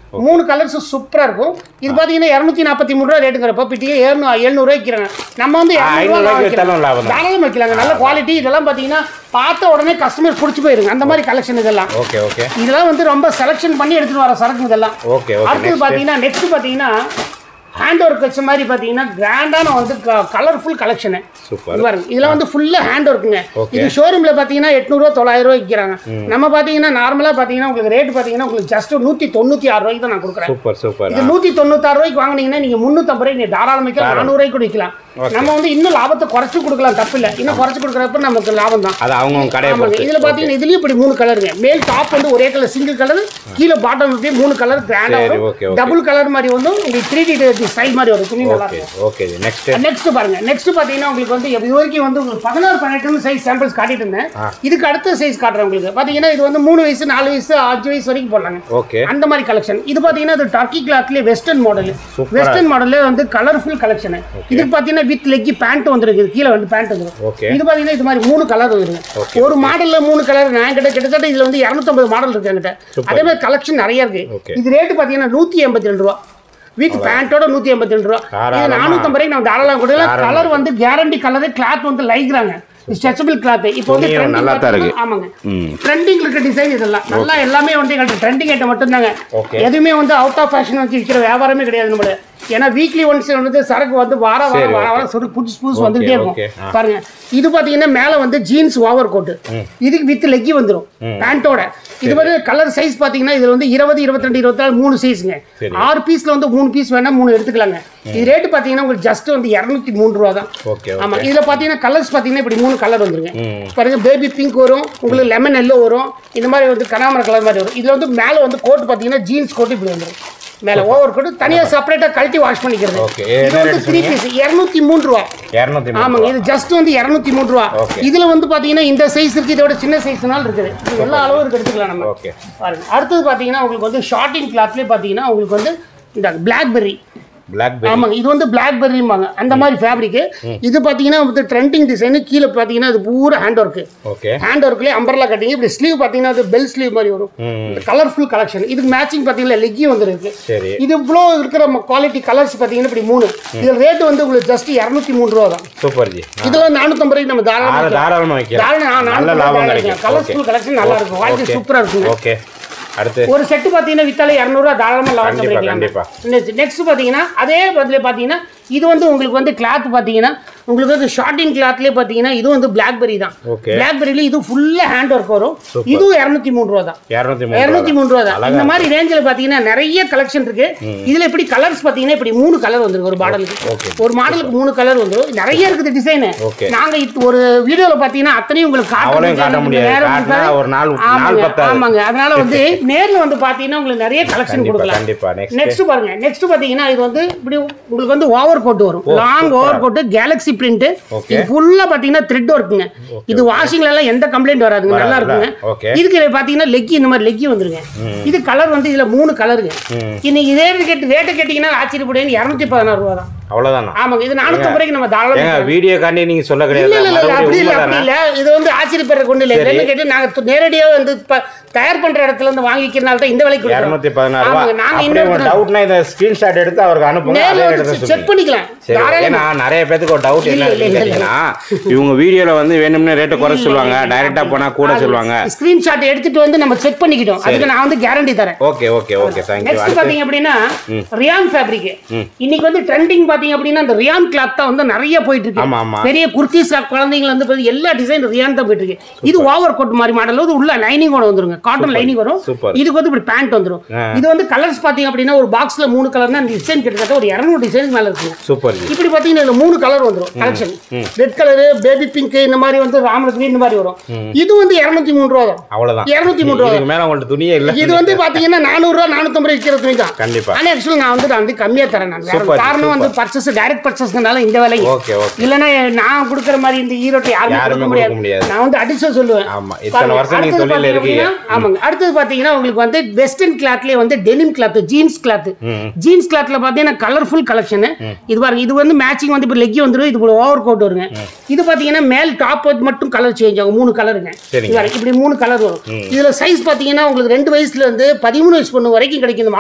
[SPEAKER 2] மூணு கலர்ஸ் சூப்பரா இருக்கும் இது பாத்தீங்கன்னா இரநூத்தி நாற்பத்தி மூணு ரூபா ரேட்டுங்கிறப்ப பிட்டிಗೆ ஏழ்நூறு எழுநூறு விற்கிறாங்க நம்ம வந்து
[SPEAKER 1] ஆ,
[SPEAKER 2] 200
[SPEAKER 1] ஐநூறு
[SPEAKER 2] ரூபா
[SPEAKER 1] ரூபாய்க்கு
[SPEAKER 2] விற்கிறோம்.
[SPEAKER 1] வித்தாலும் லாபம் தான்.
[SPEAKER 2] தாராளமா வைக்கலாங்க நல்ல குவாலிட்டி இதெல்லாம் பாத்தீங்கன்னா பார்த்த உடனே கஸ்டமர் பிடிச்சி போயிருங்க அந்த மாதிரி கலெக்ஷன் இதெல்லாம்
[SPEAKER 1] ஓகே ஓகே
[SPEAKER 2] இதெல்லாம் வந்து ரொம்ப செலெக்ஷன் பண்ணி எடுத்துட்டு வர சரக்கு இதெல்லாம்
[SPEAKER 1] ஓகே ஓகே
[SPEAKER 2] அடுத்தது
[SPEAKER 1] நெக்ஸ்ட்
[SPEAKER 2] பாத்தீங்கன்னா நெக்ஸ்ட் பாத்தீங்கன்னா ஹேண்ட் ஒர்க் வச்ச மாதிரி பாத்தீங்கன்னா கிராண்டான வந்து கலர்ஃபுல் கலெக்ஷனு
[SPEAKER 1] சூப்பர்
[SPEAKER 2] பாருங்க இதெல்லாம் வந்து ஃபுல்லா ஹேண்ட் ஒர்க்குங்க
[SPEAKER 1] Okay.
[SPEAKER 2] இது ஷோரூம்ல பாத்தீங்கன்னா எட்நூறுவா தொள்ளாயிரம் ரூபாய் விற்கிறாங்க நம்ம பாத்தீங்கன்னா நார்மலா பாத்தீங்கன்னா உங்களுக்கு ரேட் பாத்தீங்கன்னா உங்களுக்கு ஜஸ்ட் நூத்தி தொண்ணூத்தி ஆறு ரூபாய்க்கு தான் நான் கொடுக்குறேன்
[SPEAKER 1] சூப்பர் சூப்பர்
[SPEAKER 2] இது நூத்தி தொண்ணூத்தாறு ரூபாய்க்கு வாங்குனீங்கன்னா நீங்க முந்நூத்தம்பது ரூபாய்க்கு நீங்க தாராளம் விற்கலாம் நானூறு ரூபாய்க்கு கூட விற்கலாம் நம்ம வந்து இன்னும் லாபத்தை குறைச்சு கொடுக்கலாம் தப்பு இல்லை இன்னும் குறைச்சு கொடுக்குறப்ப நமக்கு லாபம் தான்
[SPEAKER 1] அது அவங்கவுங்க கடையை
[SPEAKER 2] ஆமாங்க
[SPEAKER 1] பொறுத்து
[SPEAKER 2] இதுல பாத்தீங்கன்னா இதுலயும் இப்படி மூணு கலருங்க மேல் டாப் வந்து ஒரே கலர் சிங்கிள் கலர் கீழே பாட்டம் இப்படி மூணு கலர் கிராண்டா
[SPEAKER 1] சரி,
[SPEAKER 2] வரும்
[SPEAKER 1] okay, okay.
[SPEAKER 2] டபுள் கலர் மாதிரி வந்து உங்களுக்கு த்ரீ டி ஸ்டைல் மாதிரி வரும் துணி நல்லா
[SPEAKER 1] ஓகே
[SPEAKER 2] இருக்கும்
[SPEAKER 1] ஓகே நெக்ஸ்ட்
[SPEAKER 2] நெக்ஸ்ட் பாருங்க நெக்ஸ்ட் பாத்தீங்கன்னா உங்களுக்கு வந்து இது வரைக்கும் வந்து உங்களுக்கு பதினாறு பதினெட்டு சைஸ் சாம்பிள்ஸ் காட்டிட்டு இருந்தேன் இதுக்கு அடுத்த சைஸ் காட்டுறேன் உங்களுக்கு பாத்தீங்கன்னா இது வந்து மூணு வயசு நாலு வயசு அஞ்சு வயசு வரைக்கும் போடலாங்க
[SPEAKER 1] ஓகே
[SPEAKER 2] அந்த மாதிரி கலெக்ஷன் இது பாத்தீங்கன்னா இது டர்க்கி கிளாத்லயே வெஸ்டர்ன் மாடல்
[SPEAKER 1] Super.
[SPEAKER 2] வெஸ்டர்ன் மாடல்ல வந்து கலர்ஃபுல் கலெக்ஷன் இதுக்கு பாத்தீங்கன்னா வித் லெக்கி பேண்ட் வந்துருக்கு கீழே வந்து பேண்ட் வந்துரும்
[SPEAKER 1] ஓகே
[SPEAKER 2] இது பாத்தீங்கன்னா இது மாதிரி மூணு கலர் வந்துருங்க ஒரு மாடல்ல மூணு கலர் நான் கிட்ட கிட்டத்தட்ட இதுல வந்து 250 மாடல் இருக்கு என்கிட்ட அதே மாதிரி கலெக்ஷன் நிறைய இருக்கு
[SPEAKER 1] Okay.
[SPEAKER 2] இது ரேட் பாத்தீங்கன்னா நூத்தி எண்பத்தி ரெண்டு ரூபா வித் பேண்டோட நூத்தி எண்பத்தி ரெண்டு ரூபா இது
[SPEAKER 1] தாராளமா.
[SPEAKER 2] நானூத்தம்பது ரூபாய்க்கு நம்ம தாராளம் கொடுக்கலாம்
[SPEAKER 1] தாராளமா.
[SPEAKER 2] கலர் வந்து கேரண்டி கலர் கிளாத் வந்து லைக்கிறாங்க ஸ்ட்ரெச்சபிள் கிளாத் இப்போ வந்து
[SPEAKER 1] துணியும்
[SPEAKER 2] trending
[SPEAKER 1] நல்லா தான் இருக்கு.
[SPEAKER 2] பாத்தீங்கன்னா- ஆமாங்க
[SPEAKER 1] ம்
[SPEAKER 2] ட்ரெண்டிங் இருக்க டிசைன் இதெல்லாம் நல்லா எல்லாமே வந்து எங்கள்கிட்ட ட்ரெண்டிங் ஐட்டம் மட்டும்தாங்க
[SPEAKER 1] Okay.
[SPEAKER 2] எதுவுமே வந்து அவுட் ஆஃப் ஃபேஷன் வச்சு விற்கிற வியாபாரமே கிடையாது நம்மள ஏன்னா வீக்லி ஒன்ஸ் வந்து சரக்கு வந்து வார வாரம்
[SPEAKER 1] சரி,
[SPEAKER 2] வார
[SPEAKER 1] okay.
[SPEAKER 2] வாரம் சொல்லி புதுசு புதுசு
[SPEAKER 1] Okay,
[SPEAKER 2] வந்துகிட்டே
[SPEAKER 1] okay.
[SPEAKER 2] இருக்கும்
[SPEAKER 1] ஆ.
[SPEAKER 2] பாருங்க இது பாத்தீங்கன்னா மேல வந்து ஜீன்ஸ் ஓவர் கோட் இதுக்கு வித் லெக்கி வந்துரும் பேண்டோட இது வந்து கலர் சைஸ் பாத்தீங்கன்னா இதுல வந்து இருபது இருபத்தி ரெண்டு இருபத்தி நாலு மூணு சைஸ்ங்க
[SPEAKER 1] சரி.
[SPEAKER 2] ஆறு பீஸ்ல வந்து மூணு பீஸ் வேணா மூணு எடுத்துக்கலாங்க இது ரேட் பாத்தீங்கன்னா உங்களுக்கு ஜஸ்ட் வந்து இரநூத்தி மூணு ரூபா தான்
[SPEAKER 1] ஓகே
[SPEAKER 2] ஆமா இதுல பாத்தீங்கன்னா கலர்ஸ் பாத்தீங்கன்னா இப்படி மூணு கலர் வந்துருங்க
[SPEAKER 1] ம்
[SPEAKER 2] பாருங்க பேபி பிங்க் வரும் உங்களுக்கு லெமன் எல்லோ வரும் இந்த மாதிரி வந்து கனாமர கலர் மாதிரி வரும் இதுல வந்து மேல வந்து கோட் பாத்தீங்கன்னா ஜீன்ஸ் கோட் இப்படி வந்துரும் மேல ஓவர் கோட் தனியா செப்பரேட்டா கழட்டி வாஷ் பண்ணிக்கிறது
[SPEAKER 1] Okay.
[SPEAKER 2] இது
[SPEAKER 1] என்ன
[SPEAKER 2] வந்து
[SPEAKER 1] rate
[SPEAKER 2] த்ரீ பீஸ் இரநூத்தி மூணு ரூபா
[SPEAKER 1] இரநூத்தி
[SPEAKER 2] ஆமாங்க இது ஜஸ்ட் வந்து இரநூத்தி மூணு ரூபா
[SPEAKER 1] Okay.
[SPEAKER 2] இதுல வந்து பாத்தீங்கன்னா இந்த சைஸ் இருக்கு இதோட சின்ன சைஸ்னால இருக்குது இது எல்லா அளவும் இருக்கு எடுத்துக்கலாம் நம்ம
[SPEAKER 1] ஓகே
[SPEAKER 2] பாருங்க அடுத்தது பாத்தீங்கன்னா உங்களுக்கு வந்து ஷார்ட்டிங் கிளாத்லயே பாத்தீங்கன்னா உங்களுக்கு வந்து இந்த பிளாக்பெர்ரி
[SPEAKER 1] பிளாக் பெரி
[SPEAKER 2] ஆமாங்க இது வந்து பிளாக்பெர்ரிம்பாங்க அந்த மாதிரி ஃபேப்ரிக் இது பாத்தீங்கன்னா வந்து ட்ரெண்டிங் டிசைன் கீழே பாத்தீங்கன்னா இது பூரா ஹேண்ட் ஒர்க்
[SPEAKER 1] ஓகே
[SPEAKER 2] ஹேண்ட் ஒர்க்லேயே அம்பர்லா கட்டிங் இப்படி ஸ்லீவ் பார்த்தீங்கன்னா அது பெல் ஸ்லீவ் மாதிரி வரும்
[SPEAKER 1] ம்
[SPEAKER 2] கலர்ஃபுல் கலெக்ஷன் இதுக்கு மேட்சிங் பார்த்தீங்கன்னா லெக்கி வந்துருக்கு
[SPEAKER 1] சரி
[SPEAKER 2] இது இவ்வளோ இருக்கிற குவாலிட்டி கலர்ஸ் பார்த்தீங்கன்னா இப்படி மூணு இதில் ரேட் வந்து உங்களுக்கு ஜஸ்ட் இரநூத்தி மூணு ரூபா தான்
[SPEAKER 1] சூப்பர் ஜி
[SPEAKER 2] இதெல்லாம் நானூற்றம்பது ரூபாய்க்கு நம்ம தாராளமாக
[SPEAKER 1] ஆறு தாராளமா வைக்கலாம் நல்ல லாபம் கிடைக்கும்
[SPEAKER 2] கலர்ஃபுல் கலெக்ஷன் நல்லா இருக்கும் குவாலிட்டி
[SPEAKER 1] Okay.
[SPEAKER 2] சூப்பராக இருக்குங்க
[SPEAKER 1] ஓகே அடுத்து
[SPEAKER 2] ஒரு செட்டு பார்த்தீங்கன்னா வித்தாலே இரநூறுவா தாராளமாக லாபம்
[SPEAKER 1] கண்டிப்பா,
[SPEAKER 2] கிடைக்கலாம்
[SPEAKER 1] கண்டிப்பா.
[SPEAKER 2] நெக்ஸ்ட் பார்த்தீங்கன்னா அதே பதில் பார்த்தீங்கன்னா இது வந்து உங்களுக்கு வந்து கிளாத் பார்த்தீங்கன்னா உங்களுக்கு வந்து ஷார்ட்டிங் கிளாத்லேயே பார்த்தீங்கன்னா இது வந்து பிளாக்பெரி தான்
[SPEAKER 1] Okay.
[SPEAKER 2] பிளாக்பெரியில இது ஃபுல்லாக ஹேண்ட் ஒர்க் வரும் இதுவும் இரநூத்தி மூணு ரூபா தான்
[SPEAKER 1] இரநூத்தி மூணு
[SPEAKER 2] இரநூத்தி மூணு ரூபா தான்
[SPEAKER 1] அழகா
[SPEAKER 2] இந்த மாதிரி ரேஞ்சில் பார்த்தீங்கன்னா நிறைய கலெக்ஷன் இருக்கு இதுல இப்படி கலர்ஸ் பார்த்தீங்கன்னா இப்படி மூணு கலர் வந்துருக்கு ஒரு மாடலுக்கு
[SPEAKER 1] Okay.
[SPEAKER 2] ஒரு மாடலுக்கு மூணு கலர் வந்துரும் நிறைய இருக்குது டிசைன்
[SPEAKER 1] Okay.
[SPEAKER 2] நாங்க இது ஒரு வீடியோல பார்த்தீங்கன்னா அத்தனையும் உங்களுக்கு
[SPEAKER 1] அவ்வளவும் காட்ட முடியாது.
[SPEAKER 2] நேரம்
[SPEAKER 1] காட்டினா
[SPEAKER 2] இருக்காது.
[SPEAKER 1] ஒரு நாள் நாள்
[SPEAKER 2] ஆமாங்க
[SPEAKER 1] பத்தாது.
[SPEAKER 2] ஆமாங்க அதனால வந்து நேர்ல வந்து பாத்தீங்கன்னா உங்களுக்கு நிறைய கலெக்ஷன்
[SPEAKER 1] கண்டிப்பா
[SPEAKER 2] கொடுக்கலாம்
[SPEAKER 1] கண்டிப்பா நெக்ஸ்ட்
[SPEAKER 2] நெக்ஸ்ட் பாருங்க நெக்ஸ்ட் பாத்தீங்கன்னா இது வந்து இப்படி உங்களுக்கு வந்து ஓவர் கோட் வரும்
[SPEAKER 1] ஓ,
[SPEAKER 2] long
[SPEAKER 1] super.
[SPEAKER 2] Over coat galaxy print
[SPEAKER 1] Okay.
[SPEAKER 2] இது ஃபுல்லா பாத்தீங்கன்னா த்ரெட் ஒர்க்குங்க இது வாஷிங்ல எல்லாம் எந்த கம்ப்ளைண்ட் வராதுங்க நல்லா
[SPEAKER 1] வராதுல்ல?
[SPEAKER 2] இருக்குங்க
[SPEAKER 1] Okay.
[SPEAKER 2] இதுக்கு பாத்தீங்கன்னா லெக்கி இந்த மாதிரி லெக்கி வந்துருங்க இது கலர் வந்து இதுல மூணு கலருங்க
[SPEAKER 1] ம்.
[SPEAKER 2] இன்னைக்கு இதே கேட்டு ரேட்டு கேட்டீங்கன்னா ஆச்சரியப்படுவேன் இரநூத்தி பதினாறு ரூபா தான்
[SPEAKER 1] அவ்வளவுதானா
[SPEAKER 2] ஆமாங்க இது நானூத்தி ரூபாய்க்கு நம்ம தாராளம்
[SPEAKER 1] ஏங்க வீடியோ காண்டி நீங்க சொல்ல
[SPEAKER 2] இல்ல
[SPEAKER 1] கிடையாது
[SPEAKER 2] இல்ல இல்ல
[SPEAKER 1] மறுபடியும்
[SPEAKER 2] அப்படி இல்ல
[SPEAKER 1] உண்மைதானே?
[SPEAKER 2] அப்படி இல்ல இது வந்து ஆச்சரியப்படுற கொண்டு இல்ல
[SPEAKER 1] சரி.
[SPEAKER 2] என்ன கேட்டு நாங்க து- நேரடியா வந்து இப்ப தயார் பண்ற இடத்துல இருந்து வாங்கிக்கிறனால தான் இந்த விலைக்கு கொடுக்குறோம்.
[SPEAKER 1] இருநூத்தி பதினாறு ரூபா
[SPEAKER 2] ஆமாங்க, நாங்க
[SPEAKER 1] அப்படி
[SPEAKER 2] இன்னொரு
[SPEAKER 1] உங்க
[SPEAKER 2] தடவை
[SPEAKER 1] டவுட்னா இந்த ஸ்கிரீன்ஷாட் எடுத்து அவருக்கு அனுப்புங்க
[SPEAKER 2] நேர்ல
[SPEAKER 1] அதே எடுத்து
[SPEAKER 2] வந்து செக்
[SPEAKER 1] சொல்லுங்க
[SPEAKER 2] பண்ணிக்கலாம்
[SPEAKER 1] சரி
[SPEAKER 2] தாராளமா.
[SPEAKER 1] ஏன்னா நிறைய பேத்துக்கு ஒரு டவுட் என்ன
[SPEAKER 2] இல்ல, இல்ல,
[SPEAKER 1] இருக்குன்னு
[SPEAKER 2] இல்ல,
[SPEAKER 1] கேட்டீங்கன்னா இவங்க வீடியோல வந்து வேணும்னே ரேட்டை குறை சொல்லுவாங்க டைரக்டா போனா கூட சொல்லுவாங்க
[SPEAKER 2] ஸ்கிரீன்ஷாட் எடுத்துட்டு வந்து நம்ம செக் பண்ணிக்கிட்டோம் அதுக்கு நான் வந்து கேரண்டி தரேன்
[SPEAKER 1] okay okay okay thank you
[SPEAKER 2] next
[SPEAKER 1] அடுத்து
[SPEAKER 2] பாத்தீங்க அப்படின்னா ரியான் ஃபேப்ரிக் இன்னைக்கு வந்து ட்ரெண்டிங் பாத்தீங்க அப்படின்னா அந்த ரியான் கிளாத் தான் வந்து நிறைய போயிட்டு
[SPEAKER 1] ஆமா,
[SPEAKER 2] இருக்கு
[SPEAKER 1] ஆமா.
[SPEAKER 2] பெரிய குர்த்திஸ் குழந்தைங்க வந்து பாத்தீங்க, எல்லா டிசைன் ரியான் தான் போயிட்டு இருக்கு இது ஓவர் கோட் மாதிரி மாடல் வந்து உள்ள லைனிங்கோட வந்துருங்க காட்டன் லைனிங் வரும்
[SPEAKER 1] Super.
[SPEAKER 2] இதுக்கு வந்து இப்படி பேண்ட் வந்துரும்
[SPEAKER 1] ஆ.
[SPEAKER 2] இது வந்து கலர்ஸ் பாத்தீங்க அப்படின்னா ஒரு பாக்ஸ்ல மூணு கலர் தான் டிசைன் கிட்டத்தட்ட ஒரு இரநூறு டிசைன் மேல இருக்குங்க
[SPEAKER 1] சூப்பர் ஜி
[SPEAKER 2] இப்படி பாத்தீங்கன்னா இதுல மூணு கலர் வந்துரும் collection red colour baby pink இந்த மாதிரி வந்து ராமர் green இந்த மாதிரி வரும் இது வந்து இரநூத்தி மூணு ரூபா தான்
[SPEAKER 1] அவ்வளவுதான்
[SPEAKER 2] இருநூத்தி மூணு ரூபா
[SPEAKER 1] இதுக்கு மேல உங்கள்ட்ட துணியே இல்ல
[SPEAKER 2] இது வந்து பாத்தீங்கன்னா நானூறு ரூபா நானூத்தம்பது ரூபா விற்கிற துணி தான்
[SPEAKER 1] கண்டிப்பா
[SPEAKER 2] ஆனா ஆக்சுவலி நான் வந்து நான் வந்து கம்மியா தரேன் நான் வேற
[SPEAKER 1] Super,
[SPEAKER 2] காரணம் வந்து பர்ச்சேஸ் டைரக்ட் பர்ச்சேஸ்னால இந்த விலை
[SPEAKER 1] ஓகே ஓகே
[SPEAKER 2] இல்லைன்னா நான் கொடுக்குற மாதிரி இந்த ஈரோட்டை யாருமே
[SPEAKER 1] யாருமே
[SPEAKER 2] கொடுக்க
[SPEAKER 1] கொடுக்க
[SPEAKER 2] முடியாது
[SPEAKER 1] முடியாது.
[SPEAKER 2] நான் வந்து அடிச்சு சொல்லுவேன்
[SPEAKER 1] ஆமா இத்தனை
[SPEAKER 2] பாருங்க,
[SPEAKER 1] வருஷம் நீங்க
[SPEAKER 2] அடுத்தது
[SPEAKER 1] தொழில
[SPEAKER 2] பாத்தீங்க
[SPEAKER 1] இருக்கீங்க
[SPEAKER 2] அப்படின்னா, ஆமாங்க அடுத்தது பாத்தீங்கன்னா உங்களுக்கு வந்து வெஸ்டர்ன் கிளாத்லயே வந்து denim cloth jeans cloth jeans கிளாத்ல பாத்தீங்கன்னா கலர்ஃபுல் கலெக்ஷன் இது பாருங்க இது வந்து மேட்சிங் வந்து இப்போ லெக்கி வந்துரும் இது ஓவர் கோட் வருங்க இது பாத்தீங்கன்னா மேல் டாப் மட்டும் கலர் சேஞ்ச் ஆகும் மூணு கலருங்க
[SPEAKER 1] சரிங்க.
[SPEAKER 2] இது பாருங்க, இப்படி மூணு கலர் வரும் இதுல சைஸ் பாத்தீங்கன்னா உங்களுக்கு ரெண்டு வயசுல இருந்து பதிமூணு வயசு பொண்ணு வரைக்கும் கிடைக்கும் இந்த மாடல்ல